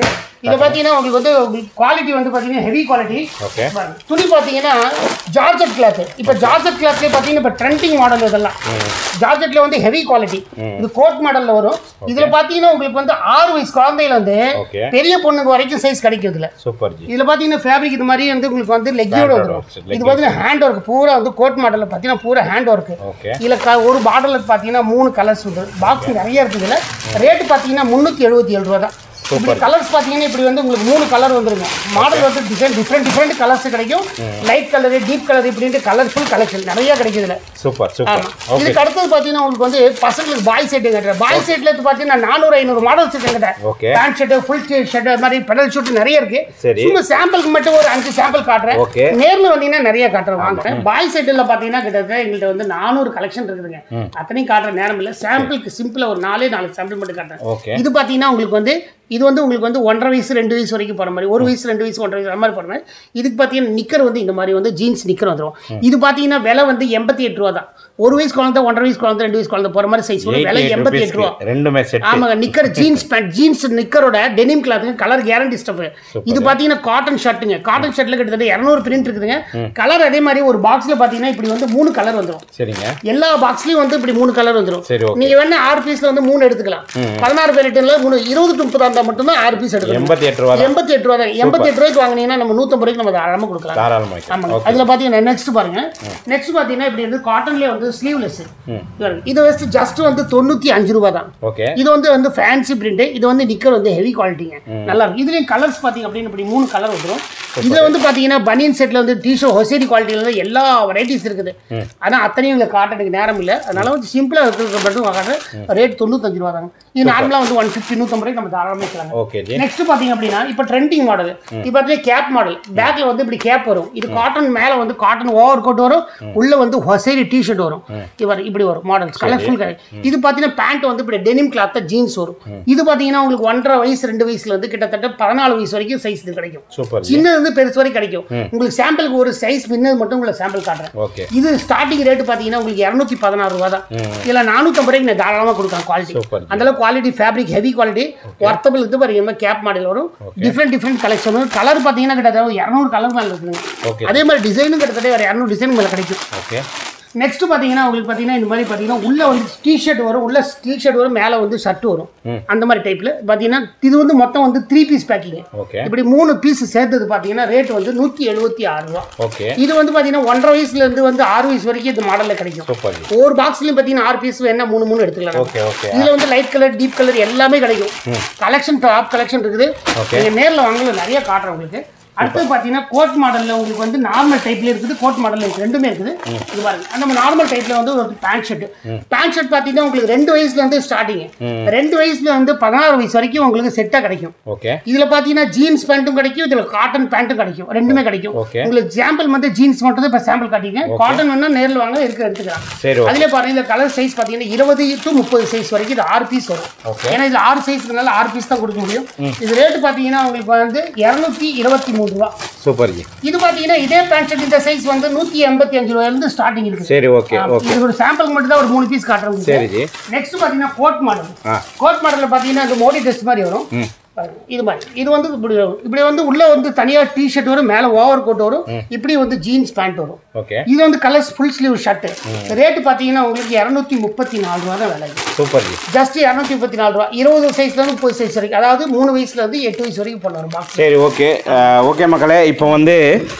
[SPEAKER 2] இதில் பார்த்தீங்கன்னா உங்களுக்கு வந்து குவாலிட்டி வந்து பார்த்தீங்கன்னா ஹெவி குவாலிட்டி
[SPEAKER 1] ஓகே
[SPEAKER 2] துணி பார்த்தீங்கன்னா ஜார்ஜெட் கிளாத் இப்போ ஜார்ஜெட் கிளாத்லேயே பார்த்தீங்கன்னா இப்போ ட்ரெண்டிங் மாடல் இதெல்லாம் ஜார்ஜெட்ல வந்து ஹெவி குவாலிட்டி இது கோட் மாடல்ல வரும் இதுல பாத்தீங்கன்னா உங்களுக்கு வந்து ஆறு வயசு குழந்தையில வந்து
[SPEAKER 1] Okay.
[SPEAKER 2] பெரிய பொண்ணுக்கு வரைக்கும் சைஸ் கிடைக்கும் இதுல
[SPEAKER 1] சூப்பர் ஜி
[SPEAKER 2] இதுல பாத்தீங்கன்னா ஃபேப்ரிக் இது மாதிரி வந்து உங்களுக்கு வந்து லெக்கோட
[SPEAKER 1] Standard
[SPEAKER 2] வந்துரும்
[SPEAKER 1] works,
[SPEAKER 2] இது பாத்தீங்கன்னா ஹேண்ட் ஒர்க் பூரா வந்து கோட் மாடல்ல பாத்தீங்கன்னா பூரா ஹேண்ட் ஒர்க்
[SPEAKER 1] ஓகே
[SPEAKER 2] இதுல க- ஒரு பாட்டில் பாத்தீங்கன்னா மூணு கலர்ஸ் உண்டு பாக்ஸ் நிறைய இருக்குது இதுல ரேட் பாத்தீங்கன்னா முந்நூற்றி எழுபத்தி ஏழு ரூபா தான் இப்படி கலர்ஸ் பாத்தீங்கன்னா இப்படி வந்து உங்களுக்கு மூணு கலர் வந்துருங்க மாடல் வந்து டிசைன் டிஃப்ரெண்ட் டிஃப்ரெண்ட் கலர்ஸ் கிடைக்கும் லைட் கலர் டீப் கலர் இப்படின்ட்டு கலர்ஃபுல் கலெக்ஷன் நிறைய கிடைக்கும் இதுல
[SPEAKER 1] சூப்பர் சூப்பர்
[SPEAKER 2] ஆமா.
[SPEAKER 1] ஓகே
[SPEAKER 2] இதுக்கு அடுத்தது பாத்தீங்கன்னா உங்களுக்கு வந்து பசங்களுக்கு பாய் செட் கட்டுறேன் பாய் செட்ல இருந்து பாத்தீங்கன்னா நானூறு ஐநூறு மாடல் செட் கட்டுறேன்
[SPEAKER 1] Okay.
[SPEAKER 2] Pant shirt full shirt அது மாதிரி பெடல் ஷூட் நிறைய இருக்கு
[SPEAKER 1] சரி.
[SPEAKER 2] சும்மா சாம்பிளுக்கு மட்டும் ஒரு அஞ்சு சாம்பிள் காட்டுறேன்
[SPEAKER 1] Okay.
[SPEAKER 2] நேர்ல வந்தீங்கன்னா நிறைய காட்டுறேன் வாங்க பாய் செட்ல பாத்தீங்கன்னா கிட்டத்தட்ட எங்கள்கிட்ட வந்து நானூறு கலெக்ஷன் இருக்குதுங்க அத்தனையும் காட்டுற நேரம் இல்ல சாம்பிளுக்கு சிம்பிளா ஒரு நாலே நாலு சாம்பிள் மட்டும் காட்டுறேன்
[SPEAKER 1] ஓகே
[SPEAKER 2] இது பாத்தீங்கன்னா உங்களுக்கு வந்து இது வந்து உங்களுக்கு வந்து ஒன்றரை வயசு ரெண்டு வயசு வரைக்கும் போற மாதிரி ஒரு வயசு ரெண்டு வயசு ஒன்றரை வயசு அந்த மாதிரி போற மாதிரி இதுக்கு பார்த்தீங்கன்னா நிக்கர் வந்து இந்த மாதிரி வந்து ஜீன்ஸ் நிக்கர் வந்துடும் இது பார்த்தீங்கன்னா விலை வந்து எண்பத்தி எட்டு ரூபா தான் ஒரு வயசு குழந்தை ஒன்றரை வயசு குழந்தை ரெண்டு வயசு குழந்தை போற மாதிரி சைஸ் வரும் விலை எண்பத்தி எட்டு ரூபா
[SPEAKER 1] ரெண்டுமே செட்
[SPEAKER 2] ஆமாங்க நிக்கர் ஜீன்ஸ் பேண்ட் ஜீன்ஸ் நிக்கரோட டெனிம் கிளாத்துங்க கலர் கேரண்டி ஸ்டஃப் இது பார்த்தீங்கன்னா காட்டன் ஷர்ட்டுங்க காட்டன் ஷர்ட்ல கிட்டத்தட்ட இரநூறு பிரிண்ட் இருக்குதுங்க கலர் அதே மாதிரி ஒரு பாக்ஸ்ல பார்த்தீங்கன்னா இப்படி வந்து மூணு கலர் வந்துடும்
[SPEAKER 1] சரிங்க
[SPEAKER 2] எல்லா பாக்ஸ்லயும் வந்து இப்படி மூணு கலர் வந்துடும்
[SPEAKER 1] சரி ஓகே
[SPEAKER 2] நீங்க வேணா ஆறு பீஸ்ல வந்து மூணு எடுத்துக்கலாம் பதினாறு பேரிட்டுல மூணு இருபது டு முப்பதா இருந்தா மட்டும்தான் ஆறு பீஸ் எடுக்கணும்
[SPEAKER 1] எண்பத்தி எட்டு ரூபா தான்
[SPEAKER 2] எண்பத்தி எட்டு ரூபா தான் எண்பத்தி எட்டு ரூபாய்க்கு வாங்கினீங்கன்னா நம்ம நூத்தம்பது ரூபாய்க்கு நம்ம தாராளமா கொடுக்கலாம்
[SPEAKER 1] தாராளமாக
[SPEAKER 2] ஆமாங்க
[SPEAKER 1] ஓகே
[SPEAKER 2] அதுல பாத்தீங்கன்னா நெக்ஸ்ட் பாருங்க நெக்ஸ்ட் பாத்தீங்கன்னா இப்படி வந்து காட்டன்லயே வந்து ஸ்லீவ்லெஸ் இது வந்து ஜஸ்ட் வந்து தொண்ணூத்தி அஞ்சு ரூபா தான்
[SPEAKER 1] ஓகே
[SPEAKER 2] இது வந்து வந்து ஃபேன்சி பிரிண்ட் இது வந்து நிக்கர் வந்து ஹெவி குவாலிட்டிங்க நல்லா இருக்கும் இதுலயும் கலர்ஸ் பாத்தீங்க அப்படின்னு இப்படி மூணு கலர் வந்துரும் இதுல வந்து பாத்தீங்கன்னா பனியன் செட்ல வந்து டிஷோ ஹொசேரி குவாலிட்டியில வந்து எல்லா வெரைட்டிஸ் இருக்குது ஆனா அத்தனையும் இங்க காட்டுறதுக்கு நேரம் இல்ல அதனால வந்து சிம்பிளா இருக்கிறது மட்டும் காட்டுறேன் ரேட் தொண்ணூத்தஞ்சு ரூபா தாங்க இது நார்மலா வந்து ஒன் ஃபிஃப்டி நூத்தம்பது ரூபாய்க்கு நம்ம தாராளமாக வைக்கலாங்க
[SPEAKER 1] ஓகே ஜி
[SPEAKER 2] நெக்ஸ்ட் பாத்தீங்க அப்படின்னா இப்போ ட்ரெண்டிங் மாடல் இப்போ பார்த்தீங்கன்னா கேப் மாடல் பேக்ல வந்து இப்படி கேப் வரும் இது காட்டன் மேல வந்து காட்டன் ஓவர் கோட் வரும் உள்ள வந்து ஹொசைரி டிஷர்ட் வரும் இவர் இப்படி வரும் மாடல்ஸ் கலர்ஃபுல் இது பாத்தீங்கன்னா பேண்ட் வந்து இப்படி டெனிம் கிளாத் ஜீன்ஸ் வரும் இது பாத்தீங்கன்னா உங்களுக்கு ஒன்றரை வயசு ரெண்டு வயசுல இருந்து கிட்டத்தட்ட பதினாலு வயசு வரைக்கும் சைஸ் இது கிடைக்கும்
[SPEAKER 1] சூப்பர் ஜி
[SPEAKER 2] சின்னது வந்து பெருசு வரைக்கும் கிடைக்கும் உங்களுக்கு சாம்பிளுக்கு ஒரு சைஸ் பின்னது மட்டும் உங்களுக்கு சாம்பிள் காட்டுறேன்
[SPEAKER 1] ஓகே
[SPEAKER 2] இது ஸ்டார்டிங் ரேட் பாத்தீங்கன்னா உங்களுக்கு இரநூத்தி பதினாறு ரூபா தான் இதுல நானூற்றம்பது ரூபாய்க்கு நான் தாராளமா கொடுக்கலாம் குவாலிட்டி
[SPEAKER 1] Super.
[SPEAKER 2] அந்த அளவுக்கு quality fabric heavy quality worthable இது பாருங்க கேப் மாடல் வரும் டிஃப்ரெண்ட் டிஃப்ரெண்ட் கலெக்ஷன் வரும் கலர் பாத்தீங்கன்னா கிட்டத்தட்ட இரநூறு கலர் மேல இருக்குங்க
[SPEAKER 1] ஓகே
[SPEAKER 2] அதே மாதிரி டிசைனும் கிட்டத்தட்ட வேற இரநூறு டிசைன் மேல கிடைக்கும்
[SPEAKER 1] ஓகே
[SPEAKER 2] நெக்ஸ்ட் பாத்தீங்கன்னா உங்களுக்கு பாத்தீங்கன்னா இந்த மாதிரி பாத்தீங்கன்னா உள்ள வந்து டிஷர்ட் வரும் உள்ள டிஷர்ட் வரும் மேல வந்து ஷர்ட் வரும் அந்த மாதிரி டைப்ல பாத்தீங்கன்னா இது வந்து மொத்தம் வந்து த்ரீ பீஸ் பேக்கிங்
[SPEAKER 1] ஓகே
[SPEAKER 2] இப்படி மூணு பீஸ் சேர்த்தது பாத்தீங்கன்னா ரேட் வந்து நூத்தி எழுபத்தி ஆறு ரூபா
[SPEAKER 1] ஓகே
[SPEAKER 2] இது வந்து பாத்தீங்கன்னா ஒன்றரை வயசுல இருந்து வந்து ஆறு வயசு வரைக்கும் இந்த மாடல்ல கிடைக்கும்
[SPEAKER 1] சூப்பர் ஜி
[SPEAKER 2] ஒவ்வொரு பாக்ஸ்லயும் பாத்தீங்கன்னா ஆறு பீஸ் வேணா மூணு மூணு எடுத்துக்கலாம்
[SPEAKER 1] ஓகே ஓகே
[SPEAKER 2] இதுல வந்து லைட் கலர் டீப் கலர் எல்லாமே கிடைக்கும் கலெக்ஷன் டாப் கலெக்ஷன் இருக்குது
[SPEAKER 1] Okay.
[SPEAKER 2] நீங்க நேர்ல வாங்கல நிறைய காட்டுறேன் உங்களுக்கு அடுத்து பாத்தீங்கன்னா கோட் மாடல்ல உங்களுக்கு வந்து நார்மல் டைப்ல இருக்குது கோட் மாடல்ல இருக்கு ரெண்டுமே இருக்குது இது பாருங்க அந்த நம்ம நார்மல் டைப்ல வந்து ஒரு பேண்ட் ஷர்ட் பேண்ட் ஷர்ட் பாத்தீங்கன்னா உங்களுக்கு ரெண்டு வயசுல இருந்து ஸ்டார்டிங் ரெண்டு வயசுல வந்து பதினாறு வயசு வரைக்கும் உங்களுக்கு செட்டா கிடைக்கும்
[SPEAKER 1] ஓகே
[SPEAKER 2] இதுல பாத்தீங்கன்னா ஜீன்ஸ் பேண்ட்டும் கிடைக்கும் இதுல காட்டன் பேண்ட்டும் கிடைக்கும் ரெண்டுமே கிடைக்கும்
[SPEAKER 1] Okay.
[SPEAKER 2] உங்களுக்கு சாம்பிள் வந்து ஜீன்ஸ் மட்டும் தான் இப்ப சாம்பிள் காட்டிங்க காட்டன் வேணா நேர்ல வாங்க இருக்க எடுத்துக்கலாம்
[SPEAKER 1] சரி ஓகே
[SPEAKER 2] அதுல பாருங்க இந்த கலர் சைஸ் பாத்தீங்கன்னா இருபது டு முப்பது சைஸ் வரைக்கும் இது ஆறு பீஸ் வரும்
[SPEAKER 1] Okay.
[SPEAKER 2] ஏன்னா இது ஆறு சைஸ்க்குனால ஆறு பீஸ் தான் கொடுக்க முடியும் இது ரேட் பாத்தீங்கன்னா உங்களுக்கு வந்து இருநூத்தி இருபத்தி மூணு ரூபா
[SPEAKER 1] சூப்பர் ஜி
[SPEAKER 2] இது பாத்தீங்கன்னா இதே பேண்ட் ஷர்ட் இந்த சைஸ் வந்து நூத்தி எண்பத்தி அஞ்சு ரூபாயில இருந்து ஸ்டார்டிங் இருக்கு
[SPEAKER 1] சரி ஓகே ஓகே
[SPEAKER 2] இது ஒரு சாம்பிளுக்கு மட்டும் தான் ஒரு மூணு பீஸ் காட்டுறோம்
[SPEAKER 1] சரி ஜி
[SPEAKER 2] நெக்ஸ்ட் பாத்தீங்கன்னா கோட் மாடல்
[SPEAKER 1] ஆ.
[SPEAKER 2] கோட் மாடல்ல பாத்தீங்கன்னா இந்த மோடி ட்ரெஸ் மாதிரி வரும் பாருங்க, இது மாதிரி இது வந்து இப்படி வரும் இப்படி வந்து உள்ள வந்து தனியா டி ஷர்ட் வரும் மேல ஓவர் கோட் வரும் இப்படி வந்து ஜீன்ஸ் பேண்ட் வரும்
[SPEAKER 1] ஓகே
[SPEAKER 2] இது வந்து colours full sleeve shirt rate பாத்தீங்கன்னா உங்களுக்கு இரநூத்தி முப்பத்தி நாலு ரூபா தான் விலை
[SPEAKER 1] சூப்பர் ஜி
[SPEAKER 2] ஜஸ்ட் இரநூத்தி முப்பத்தி நாலு ரூபா இருபது சைஸ்ல இருந்து முப்பது சைஸ் வரைக்கும் அதாவது மூணு வயசுல இருந்து எட்டு வயசு வரைக்கும் போடலாம் பாக்ஸ்
[SPEAKER 1] சரி ஓகே ஓகே மக்களே இப்போ வந்து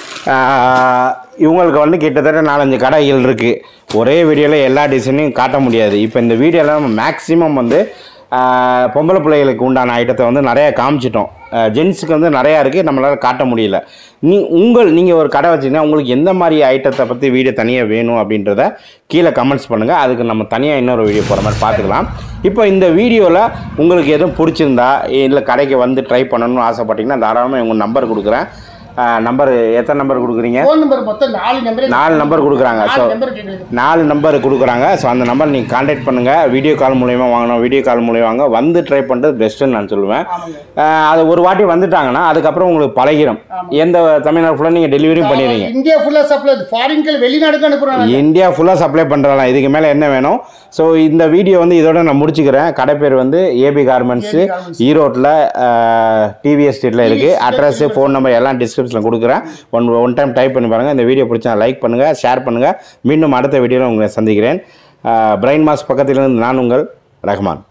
[SPEAKER 1] அஹ், இவங்களுக்கு வந்து கிட்டத்தட்ட நாலஞ்சு கடைகள் இருக்குது ஒரே வீடியோவில் எல்லா டிசைனையும் காட்ட முடியாது இப்போ இந்த வீடியோவில் நம்ம மேக்ஸிமம் வந்து அஹ், பொம்பளை பிள்ளைகளுக்கு உண்டான ஐட்டத்தை வந்து நிறையா காமிச்சிட்டோம் ஜென்ஸுக்கு வந்து நிறையா இருக்குது நம்மளால் காட்ட முடியல நீ உங்கள் நீங்கள் ஒரு கடை வச்சிங்கன்னா உங்களுக்கு எந்த மாதிரி ஐட்டத்தை பற்றி வீடியோ தனியாக வேணும் அப்படின்றத கீழே கமெண்ட்ஸ் பண்ணுங்கள் அதுக்கு நம்ம தனியாக இன்னொரு வீடியோ போகிற மாதிரி பார்த்துக்கலாம் இப்போ இந்த வீடியோவில் உங்களுக்கு எதுவும் பிடிச்சிருந்தா இல்லை கடைக்கு வந்து ட்ரை பண்ணணும்னு ஆசைப்பட்டீங்கன்னா தாராளமாக உங்கள் நம்பர் கொடுக்குறேன் நம்பர் எத்தனை நம்பர் கொடுக்குறீங்க
[SPEAKER 2] ஃபோன் நம்பர் மொத்தம் நாலு நம்பர்
[SPEAKER 1] நாலு நம்பர் கொடுக்குறாங்க ஸோ
[SPEAKER 2] நாலு நம்பர் கேட்குறது
[SPEAKER 1] நாலு நம்பர் கொடுக்குறாங்க ஸோ அந்த நம்பர் நீங்கள் காண்டாக்ட் பண்ணுங்கள் வீடியோ கால் மூலயமா வாங்கணும் வீடியோ கால் மூலியமா வாங்க வந்து ட்ரை பண்ணுறது பெஸ்ட்டுன்னு நான் சொல்லுவேன்
[SPEAKER 2] ஆமாங்க
[SPEAKER 1] ஆஹ் அது ஒரு வாட்டி வந்துட்டாங்கன்னா அதுக்கப்புறம் உங்களுக்கு பழகிடும் எந்த தமிழ்நாடு ஃபுல்லாக நீங்கள் டெலிவரியும் பண்ணிடுறீங்க
[SPEAKER 2] இந்தியா ஃபுல்லா சப்ளை ஃபாரின்கள் வெளிநாடுக்கு அனுப்புறாங்க
[SPEAKER 1] இந்தியா ஃபுல்லாக சப்ளை பண்ணுறலாம் இதுக்கு மேலே என்ன வேணும் ஸோ இந்த வீடியோ வந்து இதோட நான் முடிச்சுக்கிறேன் கடை பேர் வந்து ஏபி கார்மெண்ட்ஸு ஈரோட்டில் டிவிஎஸ் ஸ்ட்ரீட்டில் இருக்குது அட்ரஸு ஃபோன் நம்பர் எல்லாம் டிஸ்கிரிப்ஷனில் கொடுக்குறேன் ஒன் ஒன் டைம் டைப் பண்ணி பாருங்கள் இந்த வீடியோ பிடிச்சா லைக் பண்ணுங்கள் ஷேர் பண்ணுங்கள் மீண்டும் அடுத்த வீடியோவில் உங்களை சந்திக்கிறேன் பிரைன் மாஸ் பக்கத்திலிருந்து நான் உங்கள் ரஹ்மான்